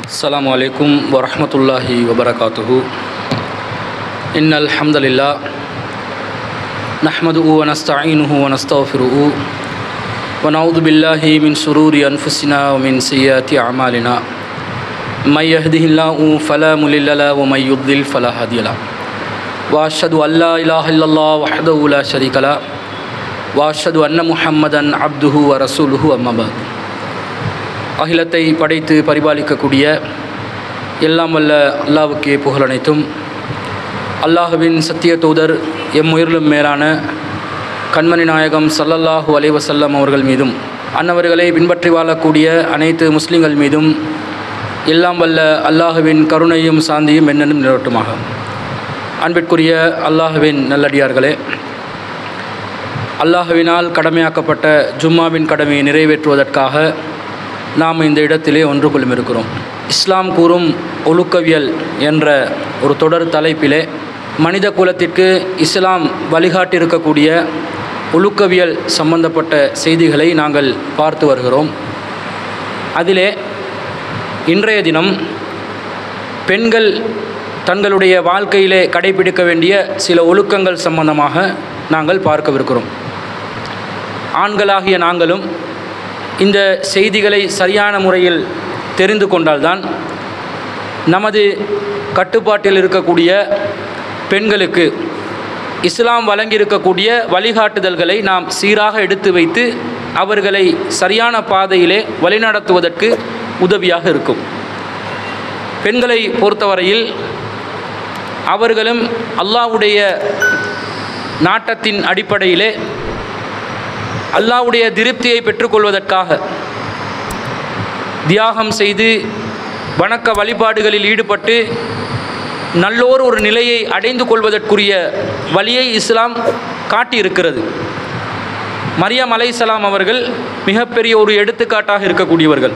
السلام عليكم ورحمة الله وبركاته إن الحمد لله نحمده ونستعينه ونستغفره ونعوذ بالله من شرور أنفسنا ومن سيئات أعمالنا من يهده الله فلا مضل له ومن يضلل فلا هادي له وأشهد أن لا إله إلا الله وحده لا شريك له وأشهد أن محمدا عبده ورسوله أما بعد அகிலத்தை படைத்து பரிபாலிக்கக்கூடிய எல்லாம் வல்ல அல்லாவுக்கே புகழ் அனைத்தும் அல்லாஹுவின் சத்திய தூதர் எம் உயிரிலும் மேலான கண்மணி நாயகம் சல்லல்லாஹு அலைவசல்லம் அவர்கள் மீதும் அன்னவர்களை பின்பற்றி வாழக்கூடிய அனைத்து முஸ்லிம்கள் மீதும் எல்லாம் வல்ல அல்லாஹுவின் கருணையும் சாந்தியும் என்னென்னும் நிலவட்டுமாக அன்பிற்குரிய அல்லாஹுவின் நல்லடியார்களே அல்லாஹுவினால் கடமையாக்கப்பட்ட ஜும்மாவின் கடமையை நிறைவேற்றுவதற்காக நாம் இந்த இடத்திலே ஒன்று கொள்ளுமிருக்கிறோம் இஸ்லாம் கூறும் ஒழுக்கவியல் என்ற ஒரு தொடர் தலைப்பிலே மனித குலத்திற்கு இஸ்லாம் வழிகாட்டியிருக்கக்கூடிய ஒழுக்கவியல் சம்பந்தப்பட்ட செய்திகளை நாங்கள் பார்த்து வருகிறோம் அதிலே இன்றைய தினம் பெண்கள் தங்களுடைய வாழ்க்கையிலே கடைபிடிக்க வேண்டிய சில ஒழுக்கங்கள் சம்பந்தமாக நாங்கள் பார்க்கவிருக்கிறோம் ஆண்களாகிய நாங்களும் இந்த செய்திகளை சரியான முறையில் தெரிந்து கொண்டால்தான் நமது கட்டுப்பாட்டில் இருக்கக்கூடிய பெண்களுக்கு இஸ்லாம் வழங்கியிருக்கக்கூடிய வழிகாட்டுதல்களை நாம் சீராக எடுத்து வைத்து அவர்களை சரியான பாதையிலே வழிநடத்துவதற்கு உதவியாக இருக்கும் பெண்களை பொறுத்தவரையில் அவர்களும் அல்லாவுடைய நாட்டத்தின் அடிப்படையிலே அல்லாவுடைய திருப்தியை பெற்றுக்கொள்வதற்காக தியாகம் செய்து வணக்க வழிபாடுகளில் ஈடுபட்டு நல்லோர் ஒரு நிலையை அடைந்து கொள்வதற்குரிய வழியை இஸ்லாம் காட்டியிருக்கிறது மரியம் அலைசலாம் அவர்கள் மிகப்பெரிய ஒரு எடுத்துக்காட்டாக இருக்கக்கூடியவர்கள்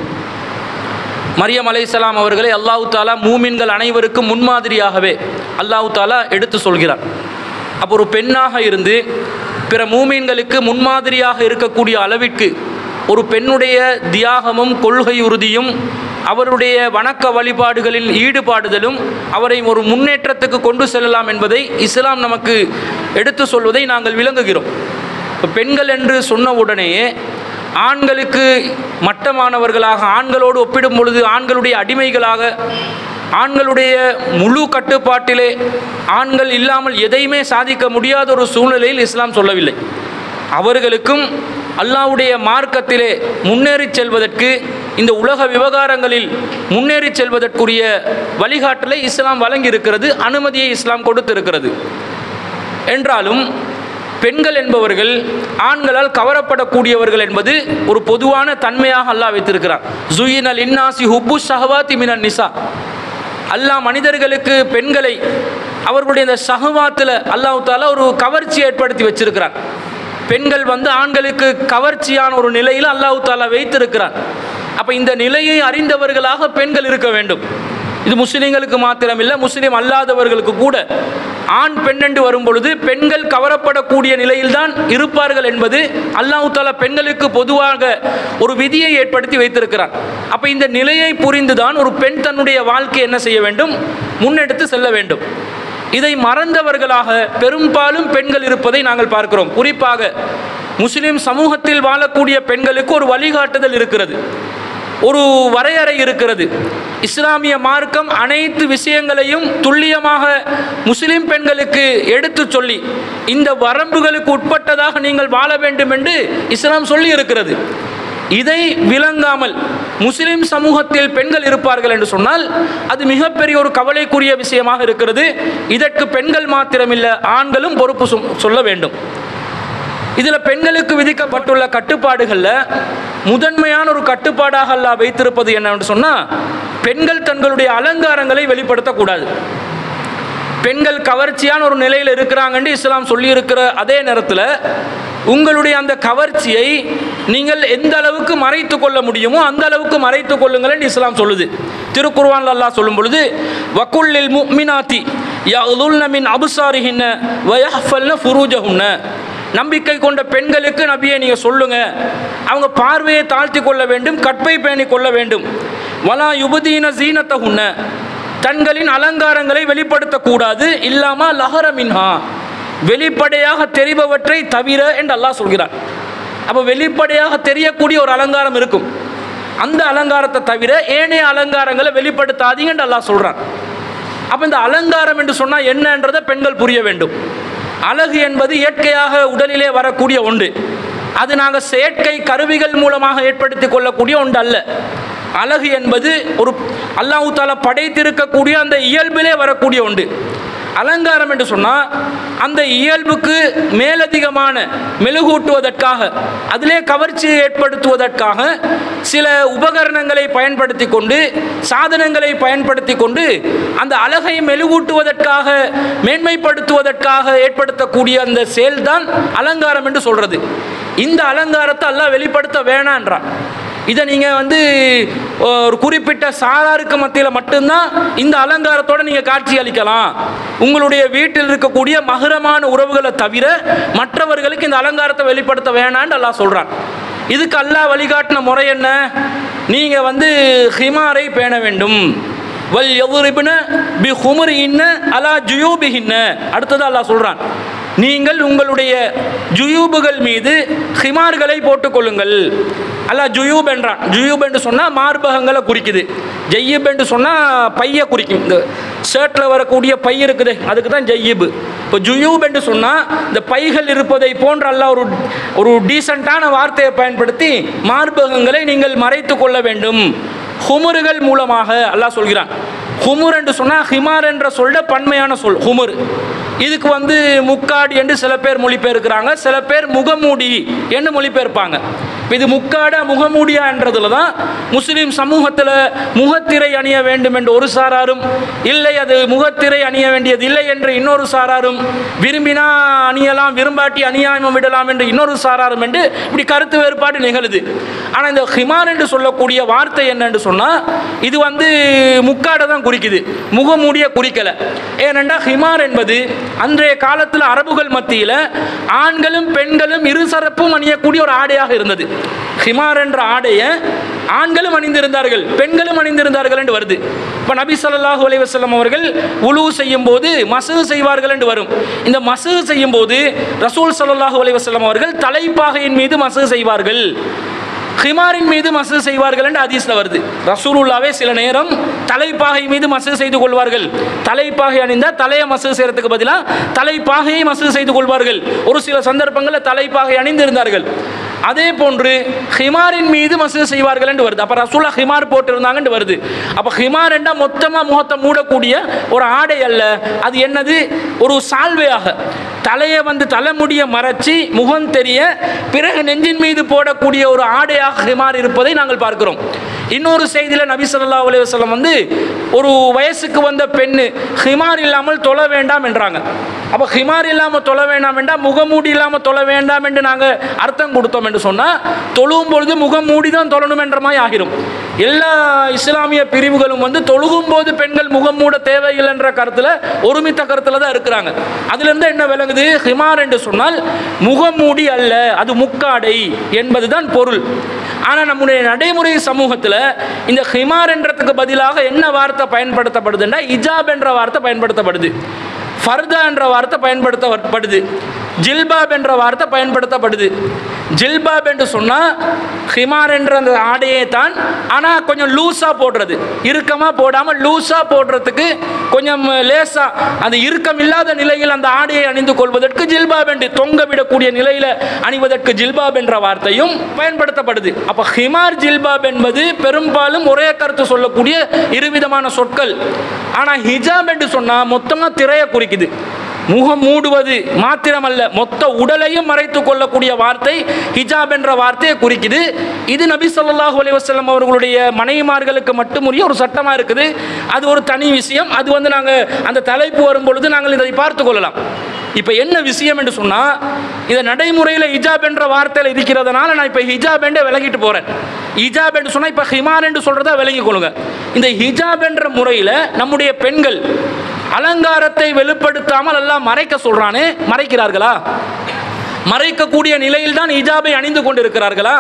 மரியம் அலைசலாம் அவர்களை அல்லாஹு தாலா மூமின்கள் அனைவருக்கும் முன்மாதிரியாகவே அல்லாஹு தாலா எடுத்து சொல்கிறார் அப்போ ஒரு பெண்ணாக இருந்து பிற மூமீன்களுக்கு முன்மாதிரியாக இருக்கக்கூடிய அளவிற்கு ஒரு பெண்ணுடைய தியாகமும் கொள்கை உறுதியும் அவருடைய வணக்க வழிபாடுகளில் ஈடுபாடுதலும் அவரை ஒரு முன்னேற்றத்துக்கு கொண்டு செல்லலாம் என்பதை இஸ்லாம் நமக்கு எடுத்து சொல்வதை நாங்கள் விளங்குகிறோம் இப்போ பெண்கள் என்று சொன்ன உடனேயே ஆண்களுக்கு மட்டமானவர்களாக ஆண்களோடு ஒப்பிடும் பொழுது ஆண்களுடைய அடிமைகளாக ஆண்களுடைய முழு கட்டுப்பாட்டிலே ஆண்கள் இல்லாமல் எதையுமே சாதிக்க முடியாத ஒரு சூழ்நிலையில் இஸ்லாம் சொல்லவில்லை அவர்களுக்கும் அல்லாவுடைய மார்க்கத்திலே முன்னேறி செல்வதற்கு இந்த உலக விவகாரங்களில் முன்னேறி செல்வதற்குரிய வழிகாட்டலை இஸ்லாம் வழங்கியிருக்கிறது அனுமதியை இஸ்லாம் கொடுத்திருக்கிறது என்றாலும் பெண்கள் என்பவர்கள் ஆண்களால் கவரப்படக்கூடியவர்கள் என்பது ஒரு பொதுவான தன்மையாக அல்லாஹ் வைத்திருக்கிறார் ஜுயினல் இன்னாசி ஹுப்பு ஷஹவாத்தி மினன் நிசா அல்லாஹ் மனிதர்களுக்கு பெண்களை அவர்களுடைய இந்த சகவாத்தில் அல்லாஹு தாலா ஒரு கவர்ச்சி ஏற்படுத்தி வச்சிருக்கிறார் பெண்கள் வந்து ஆண்களுக்கு கவர்ச்சியான ஒரு நிலையில் அல்லாஹு தாலா வைத்திருக்கிறார் அப்போ இந்த நிலையை அறிந்தவர்களாக பெண்கள் இருக்க வேண்டும் இது முஸ்லீம்களுக்கு மாத்திரமில்லை முஸ்லீம் அல்லாதவர்களுக்கு கூட ஆண் பெண்ணென்று வரும் பொழுது பெண்கள் கவரப்படக்கூடிய நிலையில்தான் இருப்பார்கள் என்பது அல்லாஹு தாலா பெண்களுக்கு பொதுவாக ஒரு விதியை ஏற்படுத்தி வைத்திருக்கிறார் அப்போ இந்த நிலையை புரிந்துதான் ஒரு பெண் தன்னுடைய வாழ்க்கை என்ன செய்ய வேண்டும் முன்னெடுத்து செல்ல வேண்டும் இதை மறந்தவர்களாக பெரும்பாலும் பெண்கள் இருப்பதை நாங்கள் பார்க்கிறோம் குறிப்பாக முஸ்லிம் சமூகத்தில் வாழக்கூடிய பெண்களுக்கு ஒரு வழிகாட்டுதல் இருக்கிறது ஒரு வரையறை இருக்கிறது இஸ்லாமிய மார்க்கம் அனைத்து விஷயங்களையும் துல்லியமாக முஸ்லிம் பெண்களுக்கு எடுத்து சொல்லி இந்த வரம்புகளுக்கு உட்பட்டதாக நீங்கள் வாழ வேண்டும் என்று இஸ்லாம் சொல்லி இருக்கிறது இதை விளங்காமல் முஸ்லிம் சமூகத்தில் பெண்கள் இருப்பார்கள் என்று சொன்னால் அது மிகப்பெரிய ஒரு கவலைக்குரிய விஷயமாக இருக்கிறது இதற்கு பெண்கள் மாத்திரமில்லை ஆண்களும் பொறுப்பு சொல்ல வேண்டும் இதில் பெண்களுக்கு விதிக்கப்பட்டுள்ள கட்டுப்பாடுகளில் முதன்மையான ஒரு கட்டுப்பாடாக அல்ல வைத்திருப்பது என்னன்னு சொன்னால் பெண்கள் தங்களுடைய அலங்காரங்களை வெளிப்படுத்தக்கூடாது பெண்கள் கவர்ச்சியான ஒரு நிலையில் இருக்கிறாங்கன்னு இஸ்லாம் சொல்லியிருக்கிற அதே நேரத்தில் உங்களுடைய அந்த கவர்ச்சியை நீங்கள் எந்த அளவுக்கு மறைத்து கொள்ள முடியுமோ அந்த அளவுக்கு மறைத்து கொள்ளுங்கள் இஸ்லாம் சொல்லுது திருக்குர்வான் அல்லாஹ் சொல்லும் பொழுது வக்குல்லில் முக்மினாத்தி யகுல்ன மின் அபுசாரிஹின்ன வயஹ்ஃபல்ன ஃபுரூஜஹுன்ன நம்பிக்கை கொண்ட பெண்களுக்கு நபியை நீங்கள் சொல்லுங்க அவங்க பார்வையை தாழ்த்தி கொள்ள வேண்டும் கற்பை பேணி கொள்ள வேண்டும் வலா யுபதீன ஜீனத்தகுன்ன தங்களின் அலங்காரங்களை வெளிப்படுத்தக்கூடாது இல்லாம லஹர மின்ஹா வெளிப்படையாக தெரிபவற்றை தவிர என்று அல்லாஹ் சொல்கிறார் அப்போ வெளிப்படையாக தெரியக்கூடிய ஒரு அலங்காரம் இருக்கும் அந்த அலங்காரத்தை தவிர ஏனைய அலங்காரங்களை வெளிப்படுத்தாதீங்க என்று அல்லாஹ் சொல்கிறான் அப்போ இந்த அலங்காரம் என்று சொன்னால் என்னன்றதை பெண்கள் புரிய வேண்டும் அழகு என்பது இயற்கையாக உடலிலே வரக்கூடிய ஒன்று அது நாங்கள் செயற்கை கருவிகள் மூலமாக ஏற்படுத்தி கொள்ளக்கூடிய ஒன்று அல்ல அழகு என்பது ஒரு அல்லாஹு தாலா படைத்திருக்கக்கூடிய அந்த இயல்பிலே வரக்கூடிய ஒன்று அலங்காரம் என்று சொன்னால் அந்த இயல்புக்கு மேலதிகமான மெழுகூட்டுவதற்காக அதிலே கவர்ச்சியை ஏற்படுத்துவதற்காக சில உபகரணங்களை பயன்படுத்தி கொண்டு சாதனங்களை பயன்படுத்தி கொண்டு அந்த அழகை மெழுகூட்டுவதற்காக மேன்மைப்படுத்துவதற்காக ஏற்படுத்தக்கூடிய அந்த செயல்தான் அலங்காரம் என்று சொல்றது இந்த அலங்காரத்தை அல்லாஹ் வெளிப்படுத்த வேணான்றான் இதை நீங்கள் வந்து ஒரு குறிப்பிட்ட சாராருக்கு மத்தியில் மட்டும்தான் இந்த அலங்காரத்தோட நீங்கள் காட்சி அளிக்கலாம் உங்களுடைய வீட்டில் இருக்கக்கூடிய மகரமான உறவுகளை தவிர மற்றவர்களுக்கு இந்த அலங்காரத்தை வெளிப்படுத்த வேணான்னு அல்லாஹ் சொல்கிறான் இதுக்கு அல்லாஹ் வழிகாட்டின முறை என்ன நீங்கள் வந்து ஹிமாரை பேண வேண்டும் வல் எதுரிபின பி ஹுமர் இன்ன அலா ஜுயூபிஹின்ன அடுத்தது அல்லாஹ் சொல்கிறான் நீங்கள் உங்களுடைய ஜுயூபுகள் மீது ஹிமார்களை போட்டுக்கொள்ளுங்கள் அல்லாஹ் ஜுயூப் என்றான் ஜுயூப் என்று சொன்னால் மார்பகங்களை குறிக்குது ஜெய்யிப் என்று சொன்னால் பையை குறிக்கும் இந்த ஷர்ட்டில் வரக்கூடிய பை இருக்குது அதுக்கு தான் ஜெய்யிபு இப்போ ஜுயூப் என்று சொன்னால் இந்த பைகள் இருப்பதை போன்ற அல்லாஹ் ஒரு ஒரு டீசெண்டான வார்த்தையை பயன்படுத்தி மார்பகங்களை நீங்கள் மறைத்து கொள்ள வேண்டும் ஹுமுறுகள் மூலமாக அல்லாஹ் சொல்கிறான் ஹுமுர் என்று சொன்னால் ஹிமார் என்ற சொல்ல பன்மையான சொல் ஹுமுர் இதுக்கு வந்து முக்காடு என்று சில பேர் மொழிபெயர்க்கிறாங்க சில பேர் முகமூடி என்று மொழிபெயர்ப்பாங்க இப்ப இது முக்காடா முகமூடியா என்றதுல தான் முஸ்லீம் சமூகத்தில் முகத்திரை அணிய வேண்டும் என்று ஒரு சாராரும் இல்லை அது முகத்திரை அணிய வேண்டியது இல்லை என்று இன்னொரு சாராரும் விரும்பினா அணியலாம் விரும்பாட்டி அணியாமல் விடலாம் என்று இன்னொரு சாராரும் என்று இப்படி கருத்து வேறுபாடு நிகழுது ஆனால் இந்த ஹிமார் என்று சொல்லக்கூடிய வார்த்தை என்னன்னு சொன்னால் இது வந்து முக்காடை தான் குறிக்குது முகமூடிய குறிக்கலை ஏனென்றால் ஹிமார் என்பது அன்றைய காலத்தில் அரபுகள் மத்தியில் ஆண்களும் பெண்களும் இருசரப்பும் அணியக்கூடிய ஒரு ஆடையாக இருந்தது ஹிமார் என்ற ஆடையை ஆண்களும் அணிந்திருந்தார்கள் பெண்களும் அணிந்திருந்தார்கள் என்று வருது இப்போ நபி ஸல்லல்லாஹு அலைஹி வஸல்லம் அவர்கள் உலு செய்யும் போது மசூ செய்வார்கள் என்று வரும் இந்த மசூ செய்யும் போது ரசூல் ஸல்லல்லாஹு அலைஹி வஸல்லம் அவர்கள் தலைப்பாகையின் மீது மசூ செய்வார்கள் ஹிமாரின் மீது மசூ செய்வார்கள் என்று ஹதீஸ்ல வருது ரசூலுல்லாவே சில நேரம் தலைப்பாகை மீது மசூ செய்து கொள்வார்கள் தலைப்பாகை அணிந்தால் தலையை மசூ செய்யறதுக்கு பதிலாக தலைப்பாகையை மசூ செய்து கொள்வார்கள் ஒரு சில சந்தர்ப்பங்களில் தலைப்பாகை அணிந்திருந்தார்கள் அதே போன்று ஹிமாரின் மீது மசூ செய்வார்கள் என்று வருது அப்போ ரசூலா ஹிமார் போட்டிருந்தாங்கன்னு வருது அப்போ ஹிமார் என்றா மொத்தமாக முகத்தை மூடக்கூடிய ஒரு ஆடை அல்ல அது என்னது ஒரு சால்வையாக தலையை வந்து தலைமுடியை மறைச்சி முகம் தெரிய பிறகு நெஞ்சின் மீது போடக்கூடிய ஒரு ஆடையாக ஹிமார் இருப்பதை நாங்கள் பார்க்கிறோம் இன்னொரு செய்தியில் நபி ஸல்லல்லாஹு அலைஹி வஸல்லம் வந்து ஒரு வயசுக்கு வந்த பெண்ணு ஹிமார் இல்லாமல் தொழ வேண்டாம் என்றாங்க அப்போ ஹிமார் இல்லாமல் தொழ வேண்டாம் என்றால் முகமூடி இல்லாமல் தொழ வேண்டாம் என்று நாங்கள் அர்த்தம் கொடுத்தோம் என்று சொன்னால் தொழுகும் பொழுது முகம் மூடி தான் தொழணும் என்ற மாதிரி ஆகிரும் எல்லா இஸ்லாமிய பிரிவுகளும் வந்து தொழுகும் போது பெண்கள் முகம் மூட தேவையில்லை என்ற கருத்தில் ஒருமித்த கருத்தில் தான் இருக்கிறாங்க அதுலேருந்து என்ன விளங்குது ஹிமார் என்று சொன்னால் முகமூடி அல்ல அது முக்காடை என்பதுதான் பொருள் ஆனால் நம்முடைய நடைமுறை சமூகத்தில் இந்த ஹிமார் என்றதுக்கு பதிலாக என்ன வார்த்தை பயன்படுத்தப்படுதுன்னா இஜாப் என்ற வார்த்தை பயன்படுத்தப்படுது ஃபர்தா என்ற வார்த்தை பயன்படுத்தப்படுது ஜில்பாப் என்ற வார்த்தை பயன்படுத்தப்படுது ஜில்பாப் என்று சொன்னால் ஹிமார் என்ற அந்த ஆடையை தான் ஆனால் கொஞ்சம் லூஸாக போடுறது இறுக்கமாக போடாமல் லூஸாக போடுறதுக்கு கொஞ்சம் லேசாக அந்த இறுக்கம் இல்லாத நிலையில் அந்த ஆடையை அணிந்து கொள்வதற்கு ஜில்பாப் என்று தொங்க விடக்கூடிய நிலையில் அணிவதற்கு ஜில்பாப் என்ற வார்த்தையும் பயன்படுத்தப்படுது அப்போ ஹிமார் ஜில்பாப் என்பது பெரும்பாலும் ஒரே கருத்து சொல்லக்கூடிய இருவிதமான சொற்கள் ஆனால் ஹிஜாப் என்று சொன்னால் மொத்தமாக திரையை குறிக்குது முகம் மூடுவது மாத்திரமல்ல மொத்த உடலையும் மறைத்து கொள்ளக்கூடிய வார்த்தை ஹிஜாப் என்ற வார்த்தையை குறிக்குது இது நபி ஸல்லல்லாஹு அலைஹி வஸல்லம் அவர்களுடைய மனைவிமார்களுக்கு மட்டும் உரிய ஒரு சட்டமாக இருக்குது அது ஒரு தனி விஷயம் அது வந்து நாங்கள் அந்த தலைப்பு வரும் பொழுது நாங்கள் இதை பார்த்து கொள்ளலாம் இப்போ என்ன விஷயம் என்று சொன்னால் இதை நடைமுறையில் ஹிஜாப் என்ற வார்த்தையில் இருக்கிறதுனால நான் இப்போ ஹிஜாப் என்றே விலகிட்டு போகிறேன் ஹிஜாப் என்று சொன்னால் இப்போ ஹிமார் என்று சொல்கிறதா விளங்கிக் கொள்ளுங்க இந்த ஹிஜாப் என்ற முறையில் நம்முடைய பெண்கள் அலங்காரத்தை வெளிப்படுத்தாமல் எல்லாம் மறைக்க சொல்றானே மறைக்கிறார்களா மறைக்கக்கூடிய நிலையில் தான் ஹிஜாபை அணிந்து கொண்டிருக்கிறார்களா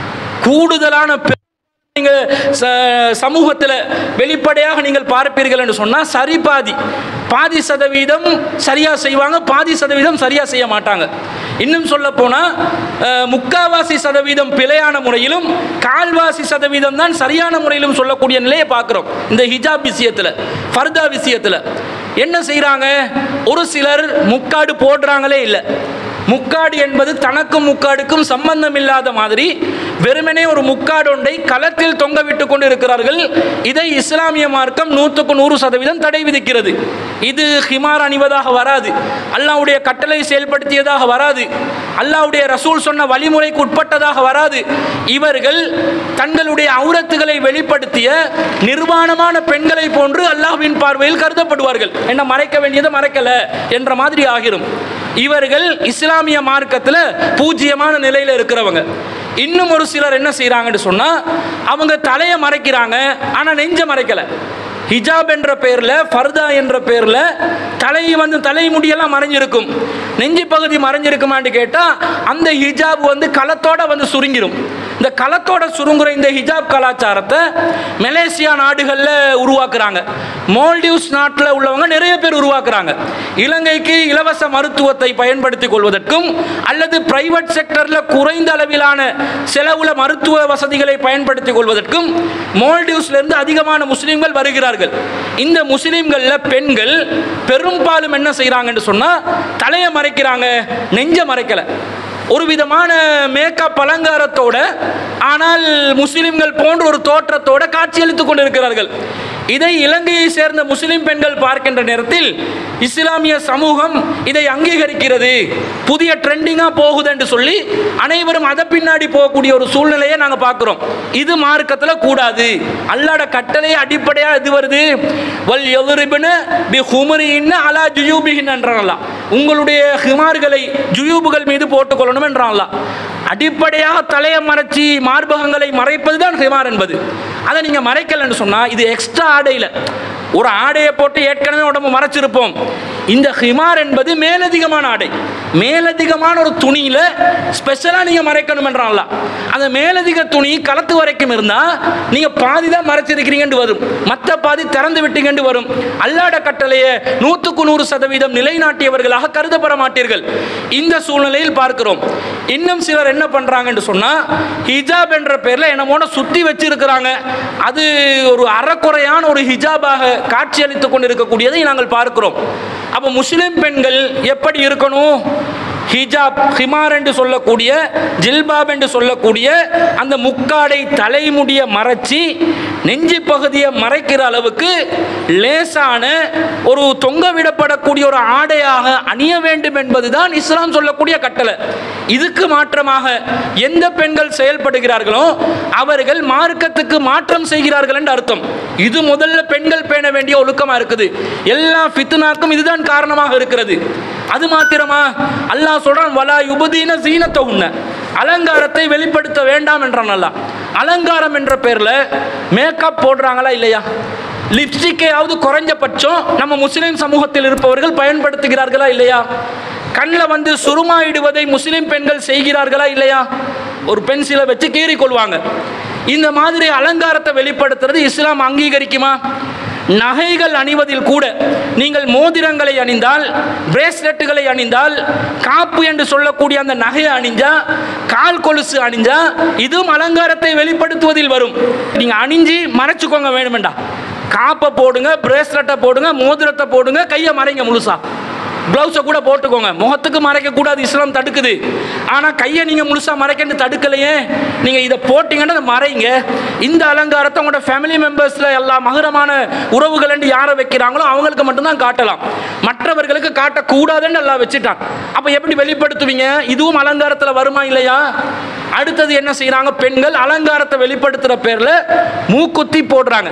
கூடுதலான பெ- நீங்க ச- சமூகத்தில் வெளிப்படையாக நீங்கள் பார்ப்பீர்கள் என்று சொன்னால் சரி பாதி பாதி சதவீதம் சரியா செய்வாங்க பாதி சதவீதம் சரியா செய்ய மாட்டாங்க இன்னும் சொல்ல போனால் முக்காவாசி சதவீதம் பிழையான முறையிலும் கால்வாசி சதவீதம் தான் சரியான முறையிலும் சொல்லக்கூடிய நிலையை பார்க்குறோம் இந்த ஹிஜாப் விஷயத்தில் ஃபர்தா விஷயத்தில் என்ன செய்கிறாங்க ஒரு சிலர் முக்காடு போடுறாங்களே இல்லை முக்காடு என்பது தனக்கும் முக்காடுக்கும் சம்பந்தம் இல்லாத மாதிரி வெறுமனே ஒரு முக்காடு ஒன்றை களத்தில் தொங்க விட்டு கொண்டு இருக்கிறார்கள் இதை இஸ்லாமிய மார்க்கம் நூற்றுக்கு நூறு சதவீதம் தடை விதிக்கிறது இது ஹிமார் அணிவதாக வராது அல்லாஹ்வுடைய கட்டளை செயல்படுத்தியதாக வராது அல்லாஹ்வுடைய ரசூல் சொன்ன வழிமுறைக்கு உட்பட்டதாக வராது இவர்கள் தங்களுடைய அவுரத்துகளை வெளிப்படுத்திய நிர்வாணமான பெண்களை போன்று அல்லாஹ்வின் பார்வையில் கருதப்படுவார்கள் என்ன மறைக்க வேண்டியதை மறைக்கல என்ற மாதிரி ஆகிரும் இவர்கள் இஸ்லாமிய மார்க்கத்தில் பூஜ்ஜியமான நிலையில் இருக்கிறவங்க இன்னும் ஒரு சிலர் என்ன செய்கிறாங்கன்னு சொன்னால் அவங்க தலையை மறைக்கிறாங்க ஆனால் நெஞ்ச மறைக்கலை ஹிஜாப் என்ற பேரில் ஃபர்தா என்ற பேரில் தலை வந்து தலைமுடியெல்லாம் மறைஞ்சிருக்கும் நெஞ்சு பகுதி மறைஞ்சிருக்குமான்னு கேட்டால் அந்த ஹிஜாப் வந்து களத்தோட வந்து சுருங்கிரும் இந்த களத்தோட சுருங்குற இந்த ஹிஜாப் கலாச்சாரத்தை மலேசியா நாடுகளில் உருவாக்குறாங்க மால்டிவ்ஸ் நாட்டில் உள்ளவங்க நிறைய பேர் உருவாக்குறாங்க இலங்கைக்கு இலவச மருத்துவத்தை பயன்படுத்திக் கொள்வதற்கும் அல்லது பிரைவேட் செக்டரில் குறைந்த அளவிலான செலவுல மருத்துவ வசதிகளை பயன்படுத்திக் கொள்வதற்கும் மால்டிவ்ஸ்ல இருந்து அதிகமான முஸ்லிம்கள் வருகிறார்கள் இந்த முஸ்லிம்கள்ல பெண்கள் பெரும்பாலும் என்ன செய்றாங்கன்னு சொன்னா தலையை மறைக்கிறாங்க நெஞ்ச மறைக்கல ஒரு விதமான மேக்கப் அலங்காரத்தோட ஆனால் முஸ்லிம்கள் போன்ற ஒரு தோற்றத்தோட காட்சியளித்துக் கொண்டிருக்கிறார்கள் இதை இலங்கையை சேர்ந்த முஸ்லிம் பெண்கள் பார்க்கின்ற நேரத்தில் இஸ்லாமிய சமூகம் இதை அங்கீகரிக்கிறது புதிய ட்ரெண்டிங்காக போகுது என்று சொல்லி அனைவரும் அதை பின்னாடி போகக்கூடிய ஒரு சூழ்நிலையை நாங்கள் பார்க்குறோம் இது மார்க்கத்தில் கூடாது அல்லாட கட்டளை அடிப்படையாக இது வருது வல் எதிரிபின பி ஹுமரின்னு அலா ஜுயூபிஹின் என்றாங்களாம் உங்களுடைய ஹிமார்களை ஜுயூபுகள் மீது போட்டுக்கொள்ளணும் என்றாங்களாம் அடிப்படையாக தலையை மறைச்சி மார்பகங்களை மறைப்பது தான் ஹிமார் என்பது அதை நீங்கள் மறைக்கலன்னு சொன்னால் இது எக்ஸ்ட்ரா ஆடையில் ஒரு ஆடையை போட்டு ஏற்கனவே உடம்பு மறைச்சிருப்போம் இந்த ஹிமார் என்பது மேலதிகமான ஆடை மேலதிகமான ஒரு துணியில் ஸ்பெஷலாக நீங்கள் மறைக்கணும் என்றாங்களா அந்த மேலதிக துணி களத்து வரைக்கும் இருந்தால் நீங்கள் பாதி தான் மறைச்சிருக்கிறீங்கன்னு வரும் மற்ற பாதி திறந்து விட்டீங்கன்னு வரும் அல்லாட கட்டளையை நூற்றுக்கு நூறு சதவீதம் நிலைநாட்டியவர்களாக கருதப்பட மாட்டீர்கள் இந்த சூழ்நிலையில் பார்க்கிறோம் இன்னும் சிலர் என்ன பண்ணுறாங்கன்னு சொன்னால் ஹிஜாப் என்ற பேரில் என்னமோட சுற்றி வச்சிருக்கிறாங்க அது ஒரு அறக்குறையான ஒரு ஹிஜாபாக காட்சியளித்து கொண்டு இருக்கக்கூடியதை நாங்கள் பார்க்கிறோம் அப்போ முஸ்லிம் பெண்கள் எப்படி இருக்கணும் ஹிஜாப் ஹிமார் என்று சொல்லக்கூடிய ஜில்பாப் என்று சொல்லக்கூடிய அந்த முக்காடை தலைமுடிய மறைச்சி நெஞ்சு பகுதியை மறைக்கிற அளவுக்கு லேசான ஒரு தொங்க விடப்படக்கூடிய ஒரு ஆடையாக அணிய வேண்டும் என்பதுதான் இஸ்லாம் சொல்லக்கூடிய கட்டளை இதுக்கு மாற்றமாக எந்த பெண்கள் செயல்படுகிறார்களோ அவர்கள் மார்க்கத்துக்கு மாற்றம் செய்கிறார்கள் என்று அர்த்தம் இது முதல்ல பெண்கள் பேண வேண்டிய ஒழுக்கமா இருக்குது எல்லா ஃபித்னாக்கும் இதுதான் காரணமாக இருக்கிறது அது மாத்திரமா அல்லாஹ் சொல்றான் வலா யுபதீன சீனத்தை உண்ண அலங்காரத்தை வெளிப்படுத்த வேண்டாம் என்றான் அல்லாஹ் அலங்காரம் என்ற பேர்ல மேக்கப் போடுறாங்களா இல்லையா லிப்ஸ்டிக்கையாவது குறைஞ்சபட்சம் நம்ம முஸ்லிம் சமூகத்தில் இருப்பவர்கள் பயன்படுத்துகிறார்களா இல்லையா கண்ணில் வந்து சுருமாயிடுவதை முஸ்லிம் பெண்கள் செய்கிறார்களா இல்லையா ஒரு பென்சிலை வச்சு கீறி கொள்வாங்க இந்த மாதிரி அலங்காரத்தை வெளிப்படுத்துறது இஸ்லாம் அங்கீகரிக்குமா நகைகள் அணிவதில் கூட நீங்கள் மோதிரங்களை அணிந்தால் பிரேஸ்லெட்டுகளை அணிந்தால் காப்பு என்று சொல்லக்கூடிய அந்த நகையை அணிஞ்சா கால் கொலுசு அணிஞ்சா இதுவும் அலங்காரத்தை வெளிப்படுத்துவதில் வரும் நீங்க அணிஞ்சு மறைச்சுக்கோங்க வேணுமெண்டா காப்பை போடுங்க பிரேஸ்லெட்டை போடுங்க மோதிரத்தை போடுங்க கையை மறைங்க முழுசா ப்ளவுஸை கூட போட்டுக்கோங்க முகத்துக்கு மறைக்கக்கூடாது இஸ்லாம் தடுக்குது ஆனால் கையை நீங்கள் முழுசாக மறைக்கன்னு தடுக்கலையே நீங்கள் இதை போட்டிங்கன்னா அதை மறைங்க இந்த அலங்காரத்தை உங்களோட ஃபேமிலி மெம்பர்ஸில் எல்லா மகுரமான உறவுகள் யாரை வைக்கிறாங்களோ அவங்களுக்கு மட்டும்தான் காட்டலாம் மற்றவர்களுக்கு காட்டக்கூடாதுன்னு எல்லாம் வச்சுட்டான் அப்போ எப்படி வெளிப்படுத்துவீங்க இதுவும் அலங்காரத்தில் வருமா இல்லையா அடுத்தது என்ன செய்கிறாங்க பெண்கள் அலங்காரத்தை வெளிப்படுத்துகிற பேரில் மூக்குத்தி போடுறாங்க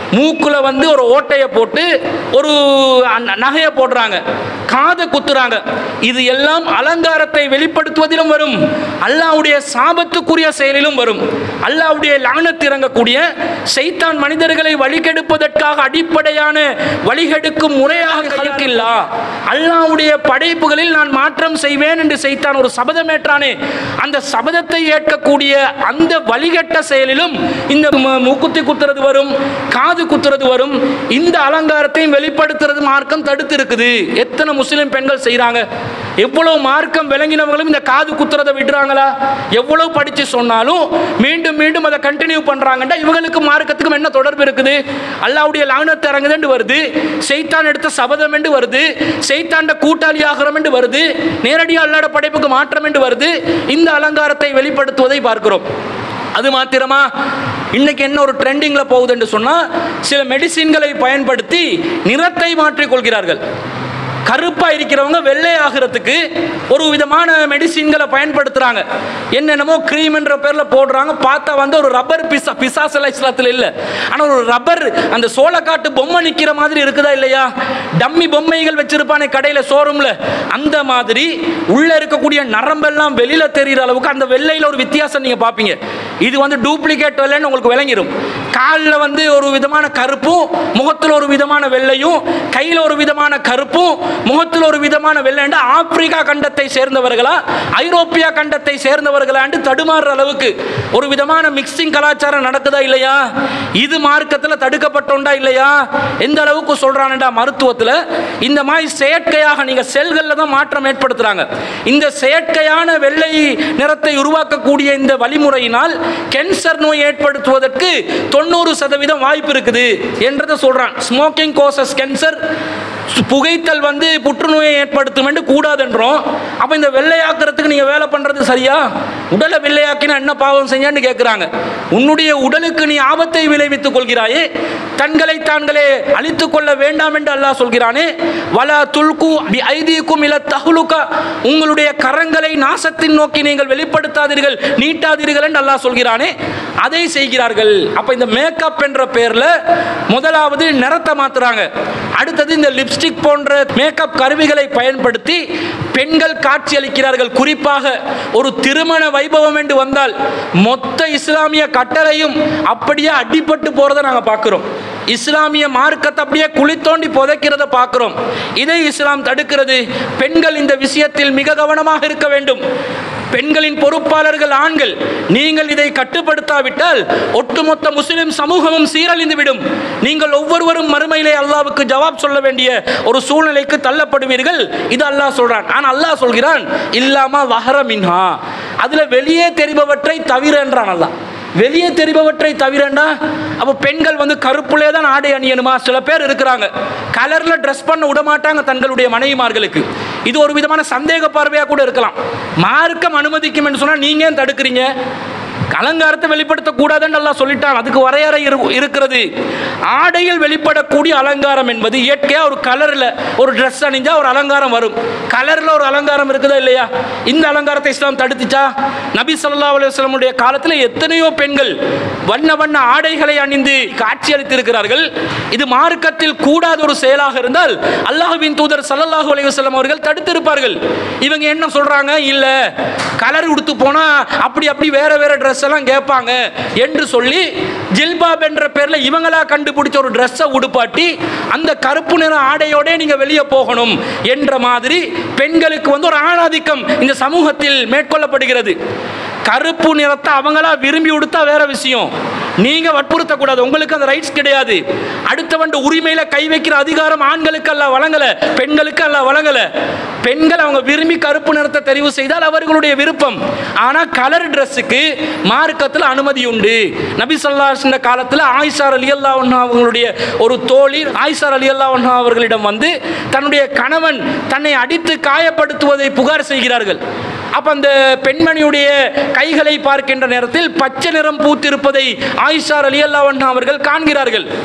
மூக்குல வந்து ஒரு ஓட்டையை போட்டு ஒரு அ- நகையை போடுறாங்க காதை குத்துறாங்க இது எல்லாம் அலங்காரத்தை வெளிப்படுத்துவதிலும் வரும் அல்லாஹ்வுடைய சாபத்துக்குரிய செயலிலும் வரும் அல்லாஹ்வுடைய லானத் இறங்கக்கூடிய சைத்தான் மனிதர்களை வழிகெடுப்பதற்காக அடிப்படையான வழிகெடுக்கும் முறையாக கலக்கில்லா அல்லாஹ்வுடைய படைப்புகளில் நான் மாற்றம் செய்வேன் என்று சைத்தான் ஒரு சபதமேற்றானே அந்த சபதத்தை ஏற்கக்கூடிய அந்த வழிகட்ட செயலிலும் இந்த மு- மூக்குத்தி குத்துறது வரும் காது குத்துறது வரும் இந்த அலங்காரத்தையும் வெளிப்படுத்துறது மார்க்கம் தடுத்து இருக்குது எத்தனை முஸ்லிம் பெண்கள் செய்றாங்க எவ்வளவு மார்க்கம் விளங்கினவங்களும் இந்த காது குத்துறதை விடுறாங்களா எவ்வளவு படிச்சு சொன்னாலும் மீண்டும் மீண்டும் அதை கண்டினியூ பண்றாங்கடா இவங்களுக்கு மார்க்கத்துக்கும் என்ன தொடர்பு இருக்குது அல்லாவுடைய லானத்து இறங்குதுன்னு வருது செய்தான் எடுத்த சபதம் என்று வருது செய்தாண்ட கூட்டாளி ஆகிறோம் என்று வருது நேரடியாக அல்லாட படைப்புக்கு மாற்றம் என்று வருது இந்த அலங்காரத்தை வெளிப்படுத்துவதை பார்க்கிறோம் அது மாத்திரமா இன்னைக்கு என்ன ஒரு ட்ரெண்டிங்ல போகுதுன்னு சொன்னா சில மெடிசின்களை பயன்படுத்தி நிறத்தை மாற்றிக் கொள்கிறார்கள் கருப்பா இருக்கிறவங்க வெள்ளை ஆகிறதுக்கு ஒரு விதமான மெடிசின்களை பயன்படுத்துறாங்க என்னென்னமோ க்ரீம் என்ற பேர்ல போடுறாங்க பார்த்தா வந்து ஒரு ரப்பர் பிசா பிசாசல இஸ்லாத்தில் இல்லை ஆனா ஒரு ரப்பர் அந்த சோளக்காட்டு பொம்மை நிக்கிற மாதிரி இருக்குதா இல்லையா டம்மி பொம்மைகள் வச்சிருப்பானே கடையில ஷோரூம்ல அந்த மாதிரி உள்ள இருக்கக்கூடிய நரம்பெல்லாம் வெளியில தெரிகிற அளவுக்கு அந்த வெள்ளையில ஒரு வித்தியாசம் நீங்க பார்ப்பீங்க இது வந்து டூப்ளிகேட் வெள்ளைன்னு உங்களுக்கு விளங்கிடும் காலில் வந்து ஒரு விதமான கருப்பும் முகத்தில் ஒரு விதமான வெள்ளையும் கையில் ஒரு விதமான கருப்பும் முகத்தில் ஒரு விதமான வெள்ளைண்டு ஆப்பிரிக்கா கண்டத்தை சேர்ந்தவர்களா ஐரோப்பியா கண்டத்தை சேர்ந்தவர்களாண்டு தடுமாறுற அளவுக்கு ஒரு விதமான மிக்சிங் கலாச்சாரம் நடக்குதா இல்லையா இது மார்க்கத்தில் தடுக்கப்பட்டோண்டா இல்லையா எந்த அளவுக்கு சொல்றானடா மருத்துவத்தில் இந்த மாதிரி செயற்கையாக நீங்க செல்களில் தான் மாற்றம் ஏற்படுத்துறாங்க இந்த செயற்கையான வெள்ளை நிறத்தை உருவாக்கக்கூடிய இந்த வழிமுறையினால் கேன்சர் நோய் ஏற்படுத்துவதற்கு தொண்ணூறு சதவீதம் வாய்ப்பு இருக்குது என்றதை சொல்றான் ஸ்மோக்கிங் கோசஸ் கேன்சர் புகைத்தல் வந்து புற்றுநோயை ஏற்படுத்தும் என்று கூடாதுன்றோம் அப்போ இந்த வெள்ளையாக்குறதுக்கு நீங்கள் வேலை பண்ணுறது சரியா உடலை வெள்ளையாக்கினா என்ன பாவம் செஞ்சான்னு கேட்குறாங்க உன்னுடைய உடலுக்கு நீ ஆபத்தை விளைவித்துக் கொள்கிறாயே தன்களை தான்களே அழித்துக் கொள்ள வேண்டாம் என்று அல்லாஹ் சொல்கிறானே வலா துல்கு பி ஐதீக்கும் இல தஹ்லுகா உங்களுடைய கரங்களை நாசத்தின் நோக்கி நீங்கள் வெளிப்படுத்தாதீர்கள் நீட்டாதீர்கள் என்று அல்லாஹ் சொல்கிறானே அதை செய்கிறார்கள் அப்ப இந்த மேக்கப் என்ற பேர்ல முதலாவது நிறத்தை மாத்துறாங்க அடுத்தது இந்த லிப்ஸ்டிக் போன்ற மேக்கப் கருவிகளை பயன்படுத்தி பெண்கள் காட்சியளிக்கிறார்கள் குறிப்பாக ஒரு திருமண வைபவம் என்று வந்தால் மொத்த இஸ்லாமிய கட்டளையும் அப்படியே அடிபட்டு போறதை நாங்க பார்க்கிறோம் இஸ்லாமிய மார்க்கத்தை அப்படியே குழி தோண்டி புதைக்கிறத பார்க்கிறோம் இதை இஸ்லாம் தடுக்கிறது பெண்கள் இந்த விஷயத்தில் மிக கவனமாக இருக்க வேண்டும் பெண்களின் பொறுப்பாளர்கள் ஆண்கள் நீங்கள் இதை கட்டுப்படுத்தாவிட்டால் ஒட்டுமொத்த முஸ்லிம் சமூகமும் சீரழிந்து விடும் நீங்கள் ஒவ்வொருவரும் மறுமையிலே அல்லாவுக்கு ஜவாப் சொல்ல வேண்டிய ஒரு சூழ்நிலைக்கு தள்ளப்படுவீர்கள் இது அல்லாஹ் சொல்றான் ஆனால் அல்லாஹ் சொல்கிறான் இல்லாம வஹர மின்ஹா அதுல வெளியே தெரிபவற்றை தவிர என்றான் அல்லாஹ் வெளியே தெரிபவற்றை தவிரண்டா அப்போ பெண்கள் வந்து கருப்புலே தான் ஆடை அணியணுமா சில பேர் இருக்கிறாங்க கலர்ல ட்ரெஸ் பண்ண விட மாட்டாங்க தங்களுடைய மனைவிமார்களுக்கு இது ஒரு விதமான சந்தேக பார்வையாக கூட இருக்கலாம் மார்க்கம் அனுமதிக்கும் என்று சொன்னால் நீங்க ஏன் தடுக்கிறீங்க அலங்காரத்தை வெளிப்படுத்தக்கூடாதுன்னு எல்லாம் சொல்லிட்டான் அதுக்கு வரையறை இரு- இருக்கிறது ஆடையில் வெளிப்படக்கூடிய அலங்காரம் என்பது இயற்கையா ஒரு கலர்ல ஒரு ட்ரெஸ் அணிஞ்சா ஒரு அலங்காரம் வரும் கலர்ல ஒரு அலங்காரம் இருக்குதா இல்லையா இந்த அலங்காரத்தை இஸ்லாம் தடுத்துச்சா நபி ஸல்லல்லாஹு அலைஹி வஸல்லமுடைய காலத்தில் எத்தனையோ பெண்கள் வண்ண வண்ண ஆடைகளை அணிந்து காட்சியளித்திருக்கிறார்கள் இது மார்க்கத்தில் கூடாத ஒரு செயலாக இருந்தால் அல்லாஹ்வின் தூதர் ஸல்லல்லாஹு அலைஹி வஸல்லம் அவர்கள் தடுத்திருப்பார்கள் இவங்க என்ன சொல்றாங்க இல்ல கலர் உடுத்து போனா அப்படி அப்படி வேற வேற ட்ரெஸ் எல்லாம் கேட்பாங்க என்று சொல்லி ஜில்பாப் என்ற பேர்ல இவங்களா கண்டுபிடிச்ச ஒரு ட்ரெஸ்ஸை உடுப்பாட்டி அந்த கருப்பு நிற ஆடையோட நீங்க வெளியே போகணும் என்ற மாதிரி பெண்களுக்கு வந்து ஒரு ஆணாதிக்கம் இந்த சமூகத்தில் மேற்கொள்ளப்படுகிறது கருப்பு நிறத்தை அவங்களா விரும்பி உடுத்தா வேற விஷயம் நீங்க வற்புறுத்தக்கூடாது உங்களுக்கு அந்த ரைட்ஸ் கிடையாது அடுத்தவன் உரிமையில கை வைக்கிற அதிகாரம் ஆண்களுக்கு அல்ல வழங்கல பெண்களுக்கு அல்ல வழங்கல பெண்கள் அவங்க விரும்பி கருப்பு நிறத்தை தெரிவு செய்தால் அவர்களுடைய விருப்பம் ஆனா கலர் ட்ரெஸ்ஸுக்கு மார்க்கத்தில் அனுமதி உண்டு நபி சொல்லாசின காலத்தில் ஆயிஷார் அலி அல்லா அவங்களுடைய ஒரு தோழி ஆயிஷார் அலி அல்லா அவர்களிடம் வந்து தன்னுடைய கணவன் தன்னை அடித்து காயப்படுத்துவதை புகார் செய்கிறார்கள் அப்ப அந்த பெண்மணியுடைய கைகளை பார்க்கின்ற நேரத்தில் பச்சை நிறம் பூத்திருப்பதை ஆயிஷார் அலி அல்லா அவர்கள் காண்கிறார்கள்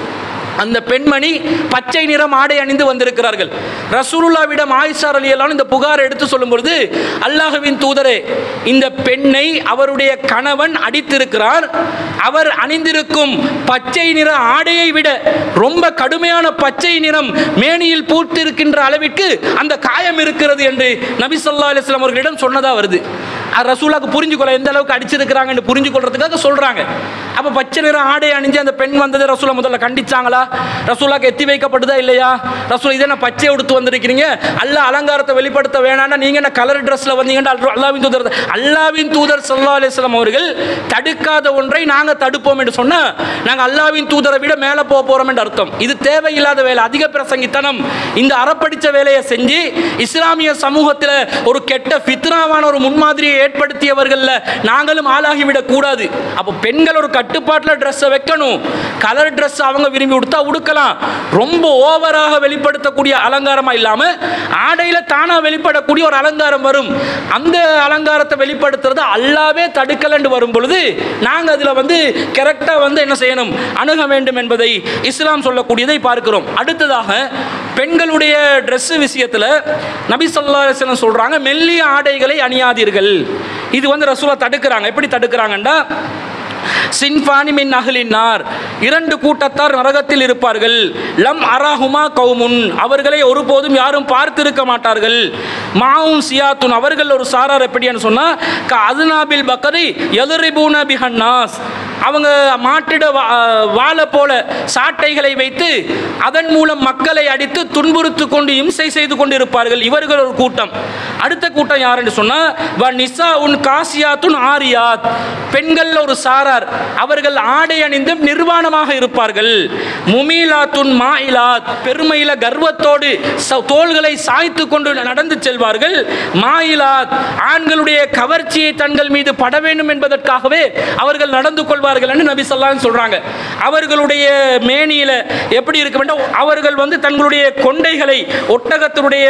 அந்த பெண்மணி பச்சை நிறம் ஆடை அணிந்து வந்திருக்கிறார்கள் ரசூலுல்லாவிடம் ஆயிஷா அலியெல்லாம் இந்த புகார் எடுத்து சொல்லும் பொழுது அல்லாஹுவின் தூதரே இந்த பெண்ணை அவருடைய கணவன் அடித்திருக்கிறார் அவர் அணிந்திருக்கும் பச்சை நிற ஆடையை விட ரொம்ப கடுமையான பச்சை நிறம் மேனியில் பூத்திருக்கின்ற அளவிற்கு அந்த காயம் இருக்கிறது என்று நபி ஸல்லல்லாஹு அலைஹி வஸல்லம் அவர்களிடம் சொன்னதா வருது அது ரசூலாக்கு புரிஞ்சுக்கொள்ள எந்த அளவுக்கு அடிச்சிருக்கிறாங்கன்னு புரிஞ்சு கொள்றதுக்காக சொல்றாங்க அப்ப பச்சை நிற ஆடை அணிஞ்சு அந்த பெண் வந்ததை ரசூலா முதல்ல கண்டிச்சாங்களா ரசூலாக்கு எத்தி வைக்கப்படுதா இல்லையா ரசூல் இதை நான் பச்சை உடுத்து வந்திருக்கிறீங்க அல்ல அலங்காரத்தை வெளிப்படுத்த வேணாம்னா நீங்க என்ன கலர் ட்ரெஸ்ல வந்தீங்கன்னா அல்லாவின் தூதர் அல்லாவின் தூதர் சல்லா அலிஸ்லாம் அவர்கள் தடுக்காத ஒன்றை நாங்க தடுப்போம் என்று சொன்னா நாங்க அல்லாவின் தூதரை விட மேலே போக போறோம் என்று அர்த்தம் இது தேவையில்லாத வேலை அதிக பிரசங்கித்தனம் இந்த அறப்படிச்ச வேலையை செஞ்சு இஸ்லாமிய சமூகத்தில் ஒரு கெட்ட ஃபித்னாவான ஒரு முன்மாதிரியை ஏற்படுத்தியவர்கள்ல நாங்களும் ஆளாகிவிடக் கூடாது அப்போ பெண்கள் ஒரு கட்டுப்பாட்டில் ட்ரெஸ்ஸை வைக்கணும் கலர் ட்ரெஸ் அவங்க விரும்பி உடுத்தா உடுக்கலாம் ரொம்ப ஓவராக வெளிப்படுத்தக்கூடிய அலங்காரமா இல்லாம ஆடையில தானா வெளிப்படக்கூடிய ஒரு அலங்காரம் வரும் அந்த அலங்காரத்தை வெளிப்படுத்துறது அல்லாவே தடுக்கலன்னு வரும் பொழுது நாங்க அதுல வந்து கரெக்டா வந்து என்ன செய்யணும் அணுக வேண்டும் என்பதை இஸ்லாம் சொல்லக்கூடியதை பார்க்கிறோம் அடுத்ததாக பெண்களுடைய Dress விஷயத்துல நபி ஸல்லல்லாஹு அலைஹி வஸல்லம் சொல்றாங்க மெல்லிய ஆடைகளை அணியாதீர்கள் இது வந்து ரசூலா தடுக்கிறாங்க எப்படி தடுக்கிறாங்கண்டா சின்பானி மின் அகலினார் இரண்டு கூட்டத்தார் நரகத்தில் இருப்பார்கள் லம் அரஹுமா கௌமுன் அவர்களை ஒருபோதும் யாரும் பார்த்திருக்க மாட்டார்கள் மாவும் சியாத்துன் அவர்கள் ஒரு சாரார் எப்படின்னு சொன்னா க அதுனாபில் பக்கரி எதிரிபூன பிஹன்னாஸ் அவங்க மாட்டிட வா- வாளை போல சாட்டைகளை வைத்து அதன் மூலம் மக்களை அடித்து துன்புறுத்து கொண்டு இம்சை செய்து கொண்டு இருப்பார்கள் இவர்கள் ஒரு கூட்டம் அடுத்த கூட்டம் யாருன்னு சொன்னா வ நிசா உன் காசியாத்துன் ஆரியாத் பெண்கள் ஒரு சாரார் அவர்கள் ஆடை அணிந்தும் நிர்வாணமாக இருப்பார்கள் முமீலாத்துன் மாயிலாத் பெருமையில கர்வத்தோடு ச- தோள்களை சாய்த்து கொண்டு நடந்து செல்வார்கள் மாயிலாத் ஆண்களுடைய கவர்ச்சியை தங்கள் மீது பட வேண்டும் என்பதற்காகவே அவர்கள் நடந்து கொள்வார்கள் என்று நபி சொல்லான்னு சொல்றாங்க அவர்களுடைய மேனியில எப்படி இருக்க வேண்டும் அவர்கள் வந்து தங்களுடைய கொண்டைகளை ஒட்டகத்தினுடைய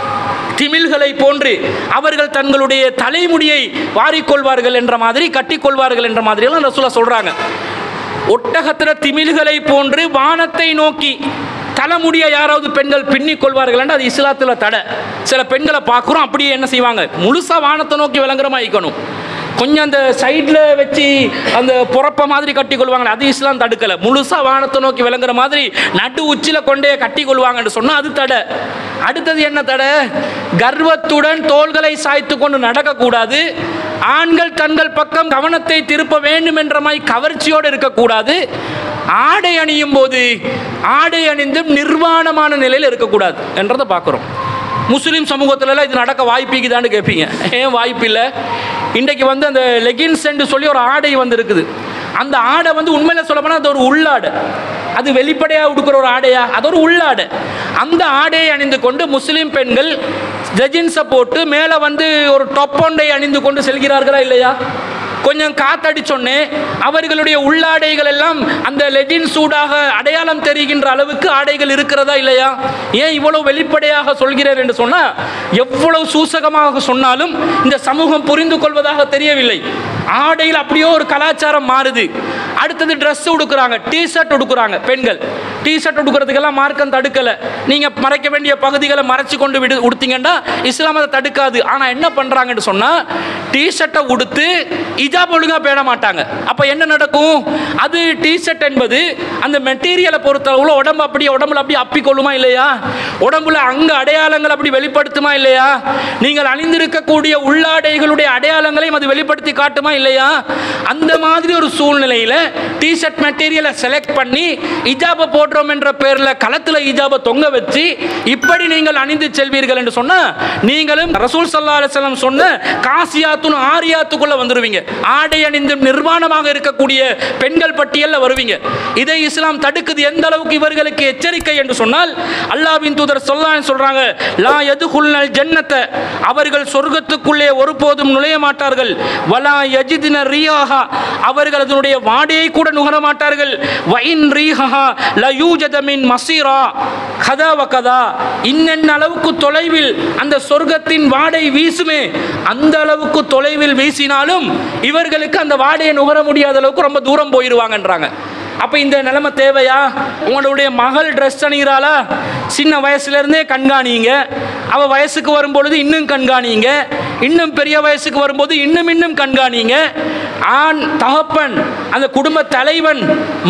திமில்களை போன்று அவர்கள் தங்களுடைய தலைமுடியை வாரிக்கொள்வார்கள் என்ற மாதிரி கட்டிக்கொள்வார்கள் என்ற மாதிரி எல்லாம் ரசூலா சொல்றாங்க ஒட்டகத்திர திமில்களை போன்று வானத்தை நோக்கி தலைமுடியை யாராவது பெண்கள் பின்னிக் கொள்வார்கள் அது இஸ்லாத்தில் தடை சில பெண்களை பார்க்குறோம் அப்படியே என்ன செய்வாங்க முழுசா வானத்தை நோக்கி விளங்குறமா இருக்கணும் கொஞ்சம் அந்த சைடில் வச்சு அந்த புறப்ப மாதிரி கட்டி கொள்வாங்களே அது இஸ்லாம் தடுக்கலை முழுசாக வானத்தை நோக்கி விளங்குற மாதிரி நடு உச்சியில் கொண்டே கட்டி கொள்வாங்கன்னு சொன்னால் அது தடை அடுத்தது என்ன தடை கர்வத்துடன் தோள்களை சாய்த்து கொண்டு நடக்கக்கூடாது ஆண்கள் தங்கள் பக்கம் கவனத்தை திருப்ப வேண்டும் என்ற மாதிரி கவர்ச்சியோடு இருக்கக்கூடாது ஆடை அணியும் போது ஆடை அணிந்தும் நிர்வாணமான நிலையில் இருக்கக்கூடாது என்றதை பார்க்குறோம் முஸ்லீம் சமூகத்துலலாம் இது நடக்க வாய்ப்பிக்குதான்னு கேட்பீங்க ஏன் வாய்ப்பு இல்லை இன்றைக்கு வந்து அந்த லெகின்ஸ் என்று சொல்லி ஒரு ஆடை வந்து இருக்குது அந்த ஆடை வந்து உண்மையில சொல்ல போனால் அது ஒரு உள்ளாடை அது வெளிப்படையாக உடுக்கிற ஒரு ஆடையா அது ஒரு உள்ளாடை அந்த ஆடையை அணிந்து கொண்டு முஸ்லீம் பெண்கள் ஜெஜின்ஸை போட்டு மேலே வந்து ஒரு டொப்பொண்டை அணிந்து கொண்டு செல்கிறார்களா இல்லையா கொஞ்சம் காத்தடிச்சொன்னே அவர்களுடைய உள்ளாடைகள் எல்லாம் அந்த லெஜின் சூடாக அடையாளம் தெரிகின்ற அளவுக்கு ஆடைகள் இருக்கிறதா இல்லையா ஏன் இவ்வளவு வெளிப்படையாக சொல்கிறேன் என்று சொன்னால் எவ்வளவு சூசகமாக சொன்னாலும் இந்த சமூகம் புரிந்து கொள்வதாக தெரியவில்லை ஆடையில் அப்படியே ஒரு கலாச்சாரம் மாறுது அடுத்தது ட்ரெஸ் உடுக்குறாங்க டிஷர்ட் உடுக்குறாங்க பெண்கள் டிஷர்ட் உடுக்கிறதுக்கெல்லாம் மார்க்கம் தடுக்கலை நீங்கள் மறைக்க வேண்டிய பகுதிகளை மறைச்சு கொண்டு விடு உடுத்தீங்கன்னா இஸ்லாம் அதை தடுக்காது ஆனால் என்ன பண்ணுறாங்கன்னு சொன்னால் டிஷர்ட்டை உடுத்து இஜாப் ஒழுங்காக பேண மாட்டாங்க அப்போ என்ன நடக்கும் அது டிஷர்ட் என்பது அந்த மெட்டீரியலை பொறுத்தளவுல உடம்பு அப்படியே உடம்புல அப்படியே அப்பிக்கொள்ளுமா இல்லையா உடம்புல அங்க அடையாளங்கள் அப்படி வெளிப்படுத்துமா இல்லையா நீங்கள் அணிந்திருக்கக்கூடிய உள்ளாடைகளுடைய அடையாளங்களையும் அது வெளிப்படுத்தி காட்டுமா இல்லையா அந்த மாதிரி ஒரு சூழ்நிலையில் டிஷர்ட் மெட்டீரியலை செலக்ட் பண்ணி இஜாபை போடுறோம் என்ற பேரில் களத்தில் இஜாபை தொங்க வச்சு இப்படி நீங்கள் அணிந்து செல்வீர்கள் என்று சொன்னால் நீங்களும் ரசூல் சல்லா அலிஸ்லாம் சொன்ன காசியாத்துன் ஆரியாத்துக்குள்ள வந்துருவீங்க ஆடை அணிந்து நிர்வாணமாக இருக்கக்கூடிய பெண்கள் பட்டியலில் வருவீங்க இதை இஸ்லாம் தடுக்குது எந்த அளவுக்கு இவர்களுக்கு எச்சரிக்கை என்று சொன்னால் அல்லாஹ்வின் தூதர் சொல்லான்னு சொல்றாங்க லா எதுகுல்னல் ஜன்னத்தை அவர்கள் சொர்க்கத்துக்குள்ளே ஒருபோதும் நுழைய மாட்டார்கள் வலா யஜிதின ரீஹா அவர்கள் அதனுடைய வாடையை கூட நுகர மாட்டார்கள் வைன் ரீஹா லயூஜத மின் மசீரா கதா வகதா இன்னென்ன அளவுக்கு தொலைவில் அந்த சொர்க்கத்தின் வாடை வீசுமே அந்த அளவுக்கு தொலைவில் வீசினாலும் இவர்களுக்கு அந்த வாடையை நுகர முடியாத அளவுக்கு ரொம்ப தூரம் போயிடுவாங்கன்றாங்க அப்போ இந்த நிலைமை தேவையா உங்களுடைய மகள் ட்ரெஸ் அணிகிறாளா சின்ன வயசுலேருந்தே கண்காணிங்க அவள் வயசுக்கு வரும்பொழுது இன்னும் கண்காணிங்க இன்னும் பெரிய வயசுக்கு வரும்போது இன்னும் இன்னும் கண்காணிங்க ஆண் தகப்பன் அந்த குடும்ப தலைவன்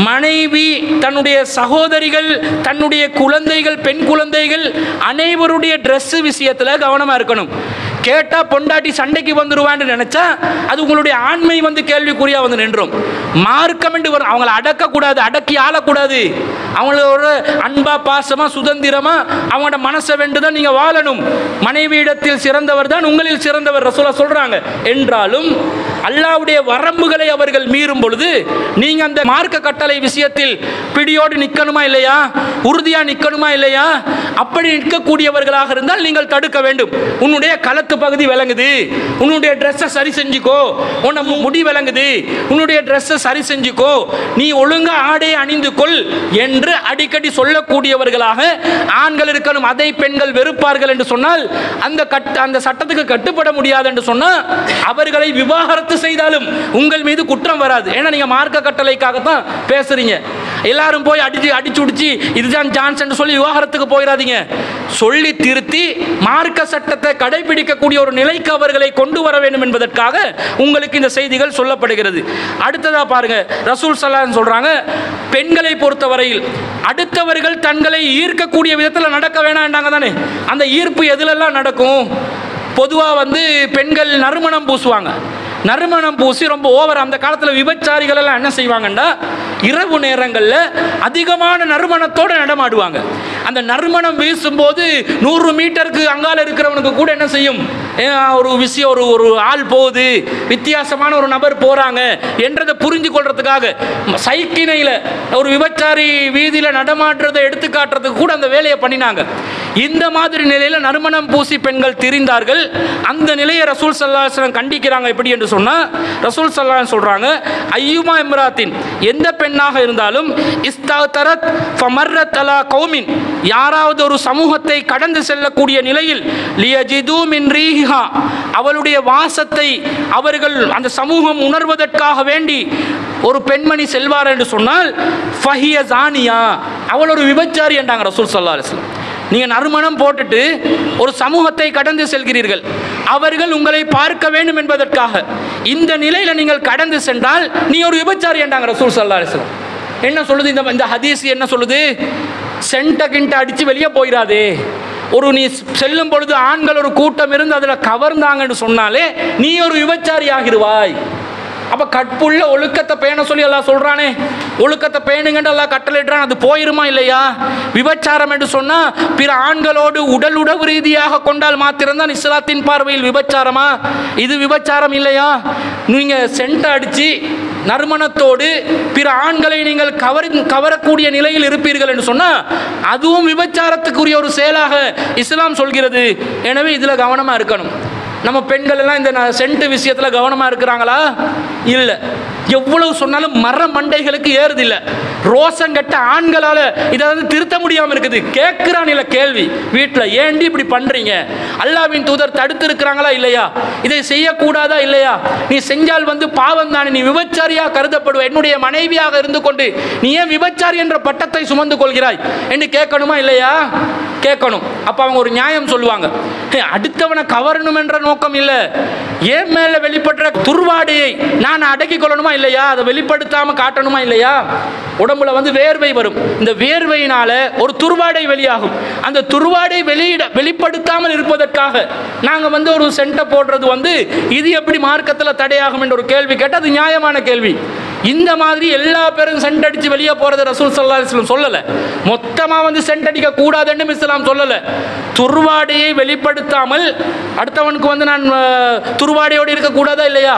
மனைவி தன்னுடைய சகோதரிகள் தன்னுடைய குழந்தைகள் பெண் குழந்தைகள் அனைவருடைய ட்ரெஸ் விஷயத்தில் கவனமாக இருக்கணும் கேட்டால் பொண்டாட்டி சண்டைக்கு வந்துடுவான்னு நினச்சா அது உங்களுடைய ஆண்மை வந்து கேள்விக்குறியாக வந்து நின்றும் மார்க்கம் என்று வரும் அவங்கள அடக்கக்கூடாது அடக்கி ஆளக்கூடாது அவங்களோட அன்பா பாசமாக சுதந்திரமாக அவங்களோட மனசை வென்று தான் நீங்கள் வாழணும் மனைவியிடத்தில் சிறந்தவர் தான் உங்களில் சிறந்தவர் ரசூலா சொல்கிறாங்க என்றாலும் அல்லாவுடைய வரம்புகளை அவர்கள் மீறும் பொழுது நீங்கள் அந்த மார்க்க கட்டளை விஷயத்தில் பிடியோடு நிற்கணுமா இல்லையா உறுதியாக நிற்கணுமா இல்லையா அப்படி நிற்கக்கூடியவர்களாக இருந்தால் நீங்கள் தடுக்க வேண்டும் உன்னுடைய களத்து பகுதி விளங்குது உன்னுடைய ட்ரெஸ்ஸை சரி செஞ்சுக்கோ உன்னை மு- முடி விளங்குது உன்னுடைய ட்ரெஸ்ஸை சரி செஞ்சுக்கோ நீ ஒழுங்கா ஆடை அணிந்து கொள் என்று அடிக்கடி சொல்லக்கூடியவர்களாக ஆண்கள் இருக்கணும் அதை பெண்கள் வெறுப்பார்கள் என்று சொன்னால் அந்த கட் அந்த சட்டத்துக்கு கட்டுப்பட முடியாது என்று சொன்னால் அவர்களை விவாகரத்து செய்தாலும் உங்கள் மீது குற்றம் வராது ஏன்னா நீங்கள் மார்க்க கட்டளைக்காகத்தான் பேசுறீங்க எல்லாரும் போய் அடிச்சு அடிச்சு உடிச்சு இதுதான் சான்ஸ் என்று சொல்லி விவாகரத்துக்கு போயிடாதீங்க சொல்லி திருத்தி மார்க்க சட்டத்தை கடைபிடிக்கக்கூடிய ஒரு நிலைக்கு அவர்களை கொண்டு வர வேண்டும் என்பதற்காக உங்களுக்கு இந்த செய்திகள் சொல்லப்படுகிறது அடுத்ததா பாருங்க ரசூல் சலான் சொல்றாங்க பெண்களை பொறுத்தவரையில் அடுத்தவர்கள் தங்களை ஈர்க்கக்கூடிய விதத்தில் நடக்க வேணாண்டாங்க தானே அந்த ஈர்ப்பு எதுலெல்லாம் நடக்கும் பொதுவாக வந்து பெண்கள் நறுமணம் பூசுவாங்க நறுமணம் பூசி ரொம்ப ஓவர் அந்த காலத்தில் விபச்சாரிகள் எல்லாம் என்ன செய்வாங்கன்னா இரவு நேரங்களில் அதிகமான நறுமணத்தோடு நடமாடுவாங்க அந்த நறுமணம் வீசும்போது நூறு மீட்டருக்கு அங்கால இருக்கிறவனுக்கு கூட என்ன செய்யும் ஏ, ஒரு விஷயம் ஒரு ஒரு ஆள் போகுது வித்தியாசமான ஒரு நபர் போகிறாங்க என்றதை புரிஞ்சு கொள்றதுக்காக சைக்கிணையில் ஒரு விபச்சாரி வீதியில் நடமாடுறதை எடுத்து காட்டுறதுக்கு கூட அந்த வேலையை பண்ணினாங்க இந்த மாதிரி நிலையில் நறுமணம் பூசி பெண்கள் திரிந்தார்கள் அந்த நிலையை ரசூல் சல்லாஹம் கண்டிக்கிறாங்க எப்படி என்று சொன்னால் ரசூல் சல்லாஹ் சொல்கிறாங்க ஐயுமா இம்ராத்தின் எந்த பெண்ணாக இருந்தாலும் இஸ்தாத்தரத் ஃபமர்ரத் அலா கௌமின் யாராவது ஒரு சமூகத்தை கடந்து செல்லக்கூடிய நிலையில் லியஜிது மின் ரீஹா அவளுடைய வாசத்தை அவர்கள் அந்த சமூகம் உணர்வதற்காக வேண்டி ஒரு பெண்மணி செல்வார் என்று சொன்னால் ஃபஹிய ஜானியா அவள் ஒரு விபச்சாரி என்றாங்க ரசூல் சல்லா அலிஸ்லாம் நீங்கள் நறுமணம் போட்டுட்டு ஒரு சமூகத்தை கடந்து செல்கிறீர்கள் அவர்கள் உங்களை பார்க்க வேண்டும் என்பதற்காக இந்த நிலையில் நீங்கள் கடந்து சென்றால் நீ ஒரு விபச்சாரி என்றாங்க ரசூல் சல்லா அலிஸ்லாம் என்ன சொல்லுது இந்த இந்த ஹதீஸ் என்ன சொல்லுது சென்ட கிண்ட அடித்து வெளியே போயிடாதே ஒரு நீ செல்லும் பொழுது ஆண்கள் ஒரு கூட்டம் இருந்து அதில் கவர்ந்தாங்கன்னு சொன்னாலே நீ ஒரு விபச்சாரி ஆகிடுவாய் அப்போ கற்புள்ள ஒழுக்கத்தை பேண சொல்லி எல்லாம் சொல்கிறானே ஒழுக்கத்தை பேணுங்கன்னு எல்லாம் கட்டளையிடுறான் அது போயிருமா இல்லையா விபச்சாரம் என்று சொன்னால் பிற ஆண்களோடு உடல் உறவு ரீதியாக கொண்டால் மாத்திரம்தான் இஸ்லாத்தின் பார்வையில் விபச்சாரமா இது விபச்சாரம் இல்லையா நீங்கள் சென்ட் அடித்து நறுமணத்தோடு பிற ஆண்களை நீங்கள் கவர் கவரக்கூடிய நிலையில் இருப்பீர்கள் என்று சொன்னால் அதுவும் விபச்சாரத்துக்குரிய ஒரு செயலாக இஸ்லாம் சொல்கிறது எனவே இதில் கவனமாக இருக்கணும் நம்ம பெண்கள் எல்லாம் இந்த ந- சென்ட் விஷயத்தில் கவனமாக இருக்கிறாங்களா இல்லை எவ்வளவு சொன்னாலும் மர மண்டைகளுக்கு ஏறுது இல்லை ரோசம் கட்ட ஆண்களால் இதை வந்து திருத்த முடியாமல் இருக்குது கேட்குறான் இல்லை கேள்வி வீட்டில் ஏண்டி இப்படி பண்ணுறீங்க அல்லாவின் தூதர் தடுத்து இருக்கிறாங்களா இல்லையா இதை செய்யக்கூடாதா இல்லையா நீ செஞ்சால் வந்து பாவம் தானே நீ விபச்சாரியாக கருதப்படுவ என்னுடைய மனைவியாக இருந்து கொண்டு நீ ஏன் விபச்சாரி என்ற பட்டத்தை சுமந்து கொள்கிறாய் என்று கேட்கணுமா இல்லையா கேட்கணும் அப்போ அவங்க ஒரு நியாயம் சொல்லுவாங்க "ஹே, அடுத்தவனை கவரணும் என்ற நோக்கம் இல்லை ஏன் மேலே வெளிப்படுற துர்வாடையை நான் அடக்கிக் கொள்ளணுமா இல்லையா அதை வெளிப்படுத்தாம காட்டணுமா இல்லையா உடம்புல வந்து வேர்வை வரும் இந்த வேர்வையினால ஒரு துர்வாடை வெளியாகும் அந்த துர்வாடை வெளியிட வெளிப்படுத்தாமல் இருப்பதற்காக நாங்கள் வந்து ஒரு சென்ட்டை போடுறது வந்து இது எப்படி மார்க்கத்தில் தடையாகும் என்ற ஒரு கேள்வி கேட்டால் அது நியாயமான கேள்வி இந்த மாதிரி எல்லா பேரும் சென்ட் அடித்து வெளியே போகிறது ரசூல் சல்லா இஸ்லாம் சொல்லலை மொத்தமாக வந்து சென்ட் அடிக்க கூடாதுன்னு இஸ்லாம் சொல்லலை துர்வாடையை வெளிப்படுத்தாமல் அடுத்தவனுக்கு வந்து நான் அஹ், துர்வாடையோடு இருக்கக்கூடாதா இல்லையா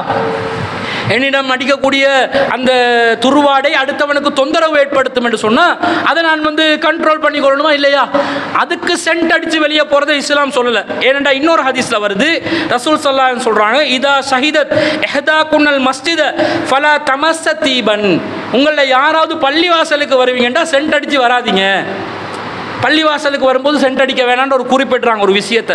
என்னிடம் அடிக்கக்கூடிய அந்த துருவாடை அடுத்தவனுக்கு தொந்தரவு ஏற்படுத்தும் என்று சொன்னால் அதை நான் வந்து கண்ட்ரோல் பண்ணி கொள்ளணுமா இல்லையா அதுக்கு சென்ட் அடித்து வெளியே போகிறத இஸ்லாம் சொல்லலை ஏனெண்டா இன்னொரு ஹதீஸில் வருது ரசூல் சல்லான்னு சொல்கிறாங்க இதா ஷஹிதத் எஹதா குன்னல் மஸ்ஜித ஃபலா தமஸ்ஸ தீபன் உங்களில் யாராவது பள்ளிவாசலுக்கு வருவீங்கன்னா சென்ட் அடித்து வராதீங்க பள்ளிவாசலுக்கு வரும்போது சென்ட் அடிக்க வேணாம்னு ஒரு குறிப்பிடுறாங்க ஒரு விஷயத்தை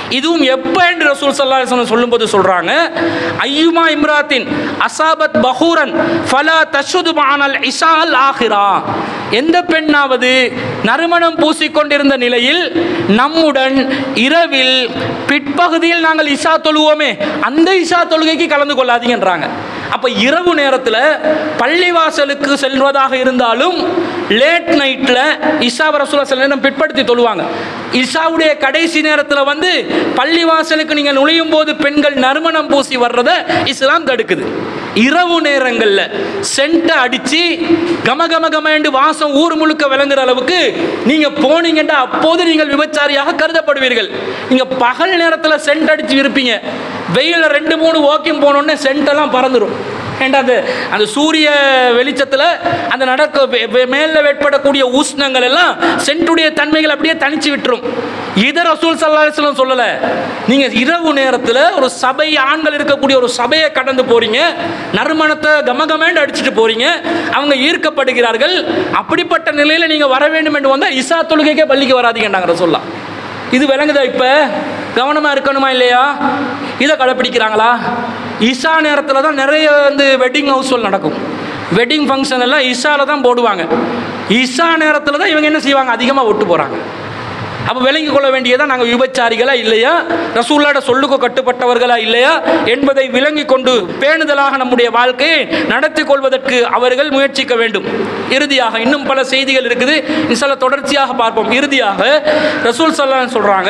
இதுவும் எப்போ என்று ரசூல் சல்லா அலிஸ்லாம் சொல்லும்போது சொல்கிறாங்க ஐயுமா இம்ராத்தின் அசாபத் பஹூரன் ஃபலா தஷுது மானல் இஷால் ஆஹிரா எந்த பெண்ணாவது நறுமணம் பூசிக்கொண்டிருந்த நிலையில் நம்முடன் இரவில் பிற்பகுதியில் நாங்கள் இஷா தொழுவோமே அந்த இஷா தொழுகைக்கு கலந்து கொள்ளாதீங்கன்றாங்க அப்போ இரவு நேரத்தில் பள்ளிவாசலுக்கு செல்வதாக இருந்தாலும் லேட் நைட்டில் இஷா ரசூலா சில நேரம் பிற்படுத்தி தொழுவாங்க இஷாவுடைய கடைசி நேரத்தில் வந்து பள்ளிவாசலுக்கு நீங்கள் நுழையும் போது பெண்கள் நறுமணம் பூசி வர்றதை இஸ்லாம் தடுக்குது இரவு நேரங்களில் சென்ட்டை அடித்து கம கம கமண்டு வாசம் ஊர் முழுக்க விளங்குற அளவுக்கு நீங்கள் போனீங்கன்னா அப்போது நீங்கள் விபச்சாரியாக கருதப்படுவீர்கள் நீங்கள் பகல் நேரத்தில் சென்ட் அடித்து இருப்பீங்க வெயிலில் ரெண்டு மூணு வாக்கிங் போனோடனே சென்ட்டெல்லாம் பறந்துடும் ஏண்டா அது அந்த சூரிய வெளிச்சத்தில் அந்த நடக்க மேலில் வெட்படக்கூடிய உஷ்ணங்கள் எல்லாம் சென்ட்டுடைய தன்மைகள் அப்படியே தனிச்சு விட்டுரும் இதை ரசூல் சல்லாஹம் சொல்லலை நீங்கள் இரவு நேரத்தில் ஒரு சபை ஆண்கள் இருக்கக்கூடிய ஒரு சபையை கடந்து போறீங்க நறுமணத்தை கமகமேண்டு அடிச்சுட்டு போறீங்க அவங்க ஈர்க்கப்படுகிறார்கள் அப்படிப்பட்ட நிலையில் நீங்கள் வர வேண்டும் என்று வந்தால் இசா தொழுகைக்கே பள்ளிக்கு வராதீங்கன்றாங்க ரசூல்லா இது விளங்குதா இப்போ கவனமாக இருக்கணுமா இல்லையா இதை கடைப்பிடிக்கிறாங்களா இஷா நேரத்தில் தான் நிறைய வந்து வெட்டிங் ஹவுஸ்கள் நடக்கும் வெட்டிங் ஃபங்க்ஷன் எல்லாம் இஷாவில் தான் போடுவாங்க இஷா நேரத்தில் தான் இவங்க என்ன செய்வாங்க அதிகமாக ஒட்டு போகிறாங்க அப்போ விளங்கி கொள்ள வேண்டியதான் நாங்கள் விபச்சாரிகளா இல்லையா ரசூல்லாட சொல்லுக்கு கட்டுப்பட்டவர்களா இல்லையா என்பதை விளங்கி கொண்டு பேணுதலாக நம்முடைய வாழ்க்கையை நடத்தி கொள்வதற்கு அவர்கள் முயற்சிக்க வேண்டும் இறுதியாக இன்னும் பல செய்திகள் இருக்குது இன்சால தொடர்ச்சியாக பார்ப்போம் இறுதியாக ரசூல் சல்லான்னு சொல்கிறாங்க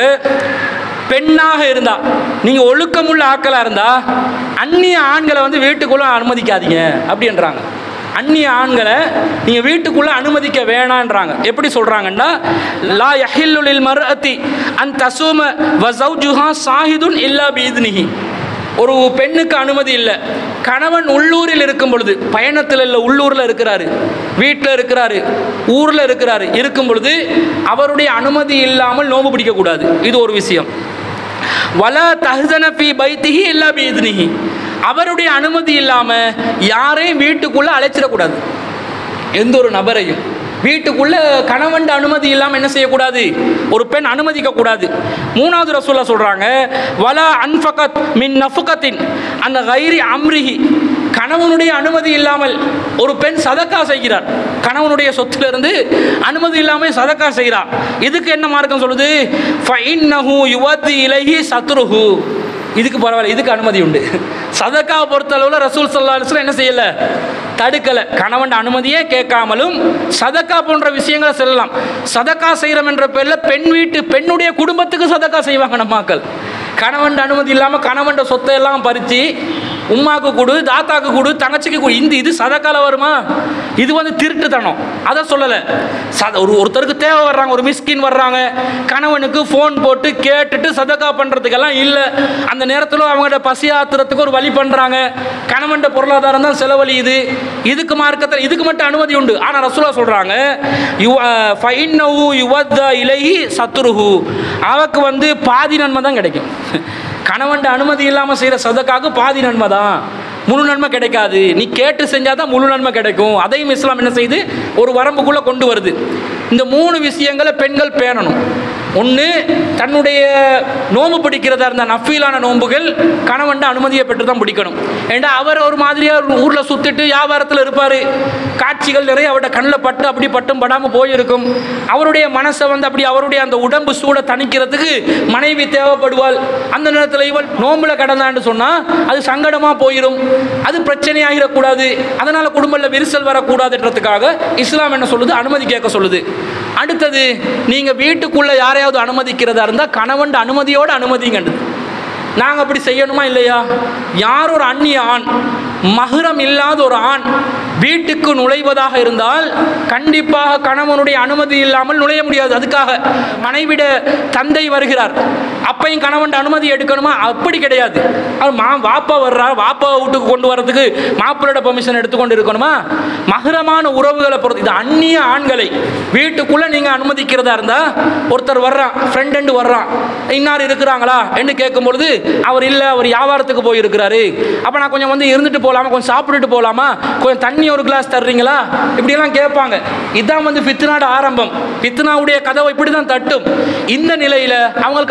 பெண்ணாக இருந்தா நீங்கள் ஒழுக்கமுள்ள ஆட்களாக இருந்தா அந்நிய ஆண்களை வந்து வீட்டுக்குள்ள அனுமதிக்காதீங்க அப்படின்றாங்க அந்நிய ஆண்களை நீங்கள் வீட்டுக்குள்ளே அனுமதிக்க வேணான்றாங்க எப்படி சொல்கிறாங்கன்னா லா யஹில்லுலில் மர்அத்தி அன் தசூம வசௌஜுஹா சாஹிதுன் இல்லா பீத்னிஹி ஒரு பெண்ணுக்கு அனுமதி இல்லை கணவன் உள்ளூரில் இருக்கும் பொழுது பயணத்தில் இல்லை உள்ளூரில் இருக்கிறாரு வீட்டில் இருக்கிறாரு ஊரில் இருக்கிறாரு இருக்கும் பொழுது அவருடைய அனுமதி இல்லாமல் நோம்பு பிடிக்கக்கூடாது இது ஒரு விஷயம் வல தஹன பி பைத்திஹி இல்லா பீத்னிஹி அவருடைய அனுமதி இல்லாமல் யாரையும் வீட்டுக்குள்ளே அழைச்சிடக்கூடாது எந்த ஒரு நபரையும் வீட்டுக்குள்ள கணவன் அனுமதி இல்லாமல் என்ன செய்யக்கூடாது ஒரு பெண் அனுமதிக்க கூடாது மூணாவது ரசூல்லா சொல்றாங்க வலா அன்ஃபகத் மின் நஃபுகத்தின் அந்த கைரி அம்ரிஹி கணவனுடைய அனுமதி இல்லாமல் ஒரு பெண் சதக்கா செய்கிறார் கணவனுடைய சொத்திலிருந்து அனுமதி இல்லாமல் சதக்கா செய்கிறார் இதுக்கு என்ன மார்க்கம் சொல்லுது ஃபைன்னஹு யுவதி இலஹி சத்ருஹு இதுக்கு பரவாயில்ல இதுக்கு அனுமதி உண்டு சதக்காவை பொறுத்த அளவில் ரசூல் சல்லா அலிஸ்லாம் என்ன செய்யலை தடுக்கலை கணவன் அனுமதியே கேட்காமலும் சதக்கா போன்ற விஷயங்களை செல்லலாம் சதக்கா செய்கிறோம் என்ற பேரில் பெண் வீட்டு பெண்ணுடைய குடும்பத்துக்கு சதக்கா செய்வாங்க நம்மாக்கள் கணவன் அனுமதி இல்லாமல் கணவன் சொத்தை எல்லாம் பறித்து உமாக்கு கொடு தாத்தாக்கு கொடு தங்கச்சிக்கு கொடு இந்த இது சதக்கால வருமா இது வந்து திருட்டுத்தனம் அதை சொல்லலை சத ஒரு ஒருத்தருக்கு தேவை வர்றாங்க ஒரு மிஸ்கின் வர்றாங்க கணவனுக்கு ஃபோன் போட்டு கேட்டுட்டு சதக்கா பண்ணுறதுக்கெல்லாம் இல்லை அந்த நேரத்தில் அவங்களோட பசி ஆத்துறதுக்கு ஒரு வழி பண்ணுறாங்க கணவன் பொருளாதாரம் தான் செலவழியுது இதுக்கு மார்க்கத்தில் இதுக்கு மட்டும் அனுமதி உண்டு ஆனால் ரசூலா சொல்கிறாங்க ஃபைன்னவு யுவத்த இலகி சத்துருஹு அவக்கு வந்து பாதி நன்மை தான் கிடைக்கும் கணவன் அனுமதி இல்லாமல் செய்கிற சதக்காக்கு பாதி நன்மை தான் முழு நன்மை கிடைக்காது நீ கேட்டு செஞ்சால் தான் முழு நன்மை கிடைக்கும் அதையும் இஸ்லாம் என்ன செய்யுது ஒரு வரம்புக்குள்ளே கொண்டு வருது இந்த மூணு விஷயங்களை பெண்கள் பேணணும் ஒன்று தன்னுடைய நோம்பு பிடிக்கிறதா இருந்த நஃபீலான நோன்புகள் கணவன்ட அனுமதியை பெற்று தான் பிடிக்கணும் ஏண்டா அவர் ஒரு மாதிரியாக ஊரில் சுற்றிட்டு வியாபாரத்தில் இருப்பார் காட்சிகள் நிறைய அவர்கிட்ட கண்ணில் பட்டு அப்படி பட்டும் படாமல் போயிருக்கும் அவருடைய மனசை வந்து அப்படி அவருடைய அந்த உடம்பு சூட தணிக்கிறதுக்கு மனைவி தேவைப்படுவாள் அந்த நேரத்தில் இவள் நோம்பில் கடந்தான்னு சொன்னால் அது சங்கடமாக போயிடும் அது பிரச்சனையாகிடக்கூடாது அதனால் குடும்பத்தில் விரிசல் வரக்கூடாதுன்றதுக்காக இஸ்லாம் என்ன சொல்லுது அனுமதி கேட்க சொல்லுது அடுத்தது நீங்கள் வீட்டுக்குள்ளே யாரையாவது அனுமதிக்கிறதா இருந்தால் கணவன் அனுமதியோடு அனுமதிங்கண்டு நாங்கள் அப்படி செய்யணுமா இல்லையா யார் ஒரு அந்நிய ஆண் மகுரம் இல்லாத ஒரு ஆண் வீட்டுக்கு நுழைவதாக இருந்தால் கண்டிப்பாக கணவனுடைய அனுமதி இல்லாமல் நுழைய முடியாது அதுக்காக மனைவிட தந்தை வருகிறார் அப்பையும் கணவன் அனுமதி எடுக்கணுமா அப்படி கிடையாது அவர் மா வாப்பா வர்றார் வாப்பாவை வீட்டுக்கு கொண்டு வரதுக்கு மாப்பிள்ளோட பெர்மிஷன் எடுத்துக்கொண்டு இருக்கணுமா மகரமான உறவுகளை பொறுத்து இது அந்நிய ஆண்களை வீட்டுக்குள்ளே நீங்கள் அனுமதிக்கிறதா இருந்தால் ஒருத்தர் வர்றான் ஃப்ரெண்டு வர்றான் இன்னார் இருக்கிறாங்களா என்று கேட்கும் பொழுது அவர் இல்லை அவர் வியாபாரத்துக்கு போயிருக்கிறாரு அப்போ நான் கொஞ்சம் வந்து இருந்துட்டு போகலாமா கொஞ்சம் சாப்பிட்டுட்டு போகலாமா கொஞ்சம் தண்ணி ஒரு கிளாஸ் தர்றீங்களா இப்படியெல்லாம் கேட்பாங்க இதுதான் வந்து ஃபித்னாட ஆரம்பம் ஃபித்னாவுடைய கதவை இப்படி தான் தட்டும் இந்த நிலையில் அவங்களுக்கு அனுமதி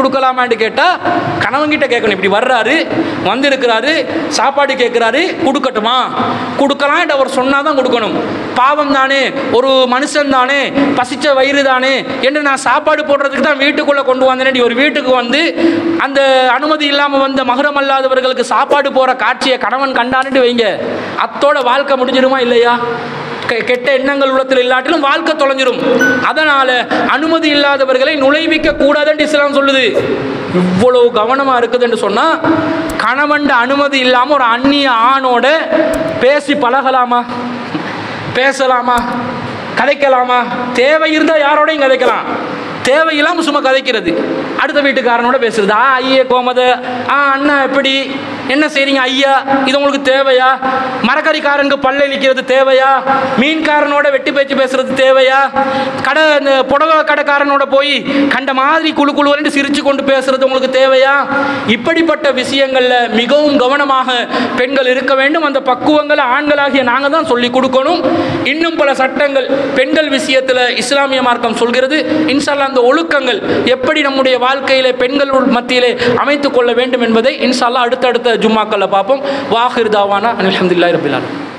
கொடுக்கலாமான்னு கேட்டால் கணவன்கிட்ட கேட்கணும் இப்படி வர்றாரு வந்திருக்கிறாரு சாப்பாடு கேட்குறாரு கொடுக்கட்டுமா கொடுக்கலாம் அவர் சொன்னால் தான் கொடுக்கணும் பாவம் தானே ஒரு மனுஷன் தானே பசிச்ச வயிறு தானே என்று நான் சாப்பாடு போடுறதுக்கு தான் வீட்டுக்குள்ளே கொண்டு வந்தேன் ஒரு வீட்டுக்கு வந்து அந்த அனுமதி இல்லாமல் வந்த மகரம் அல்லாதவர்களுக்கு சாப்பாடு போகிற காட்சியை கணவன் கண்டான்ட்டு வைங்க அத்தோட வாழ்க்கை முடிஞ்சிருமா இல்லையா கெ- கெட்ட எண்ணங்கள் உள்ளத்தில் இல்லாட்டிலும் வாழ்க்கை தொலைஞ்சிரும் அதனால அனுமதி இல்லாதவர்களை நுழைவிக்க கூடாதுன்னு இஸ்லாம் சொல்லுது இவ்வளவு கவனமா இருக்குதுன்னு சொன்னா கணவன் அனுமதி இல்லாம ஒரு அந்நிய ஆணோட பேசி பழகலாமா பேசலாமா கதைக்கலாமா தேவை இருந்தால் யாரோடையும் கதைக்கலாம் தேவையில்லாமல் சும்மா கதைக்கிறது அடுத்த வீட்டுக்காரனோட பேசுறது ஆ ஐயே கோமத ஆ அண்ணா எப்படி என்ன செய்றீங்க ஐயா இது உங்களுக்கு தேவையா மரக்கறிக்காரனுக்கு பல்ல இழிக்கிறது தேவையா மீன்காரனோட வெட்டி பேச்சு பேசுறது தேவையா கடை இந்த புடவை கடைக்காரனோட போய் கண்ட மாதிரி குழு குழுவன்னு சிரிச்சு கொண்டு பேசுறது உங்களுக்கு தேவையா இப்படிப்பட்ட விஷயங்களில் மிகவும் கவனமாக பெண்கள் இருக்க வேண்டும் அந்த பக்குவங்களை ஆண்களாகிய நாங்கள் தான் சொல்லி கொடுக்கணும் இன்னும் பல சட்டங்கள் பெண்கள் விஷயத்தில் இஸ்லாமிய மார்க்கம் சொல்கிறது இன்ஷால்லா அந்த ஒழுக்கங்கள் எப்படி நம்முடைய வாழ்க்கையிலே பெண்கள் மத்தியிலே அமைத்துக் கொள்ள வேண்டும் என்பதை இன்ஷால்லா அடுத்தடுத்த ஜும்மாக்களில் பார்ப்போம் வாஹிர் தாவானா அல்ஹம்துலில்லாஹி ரபில் ஆலமீன்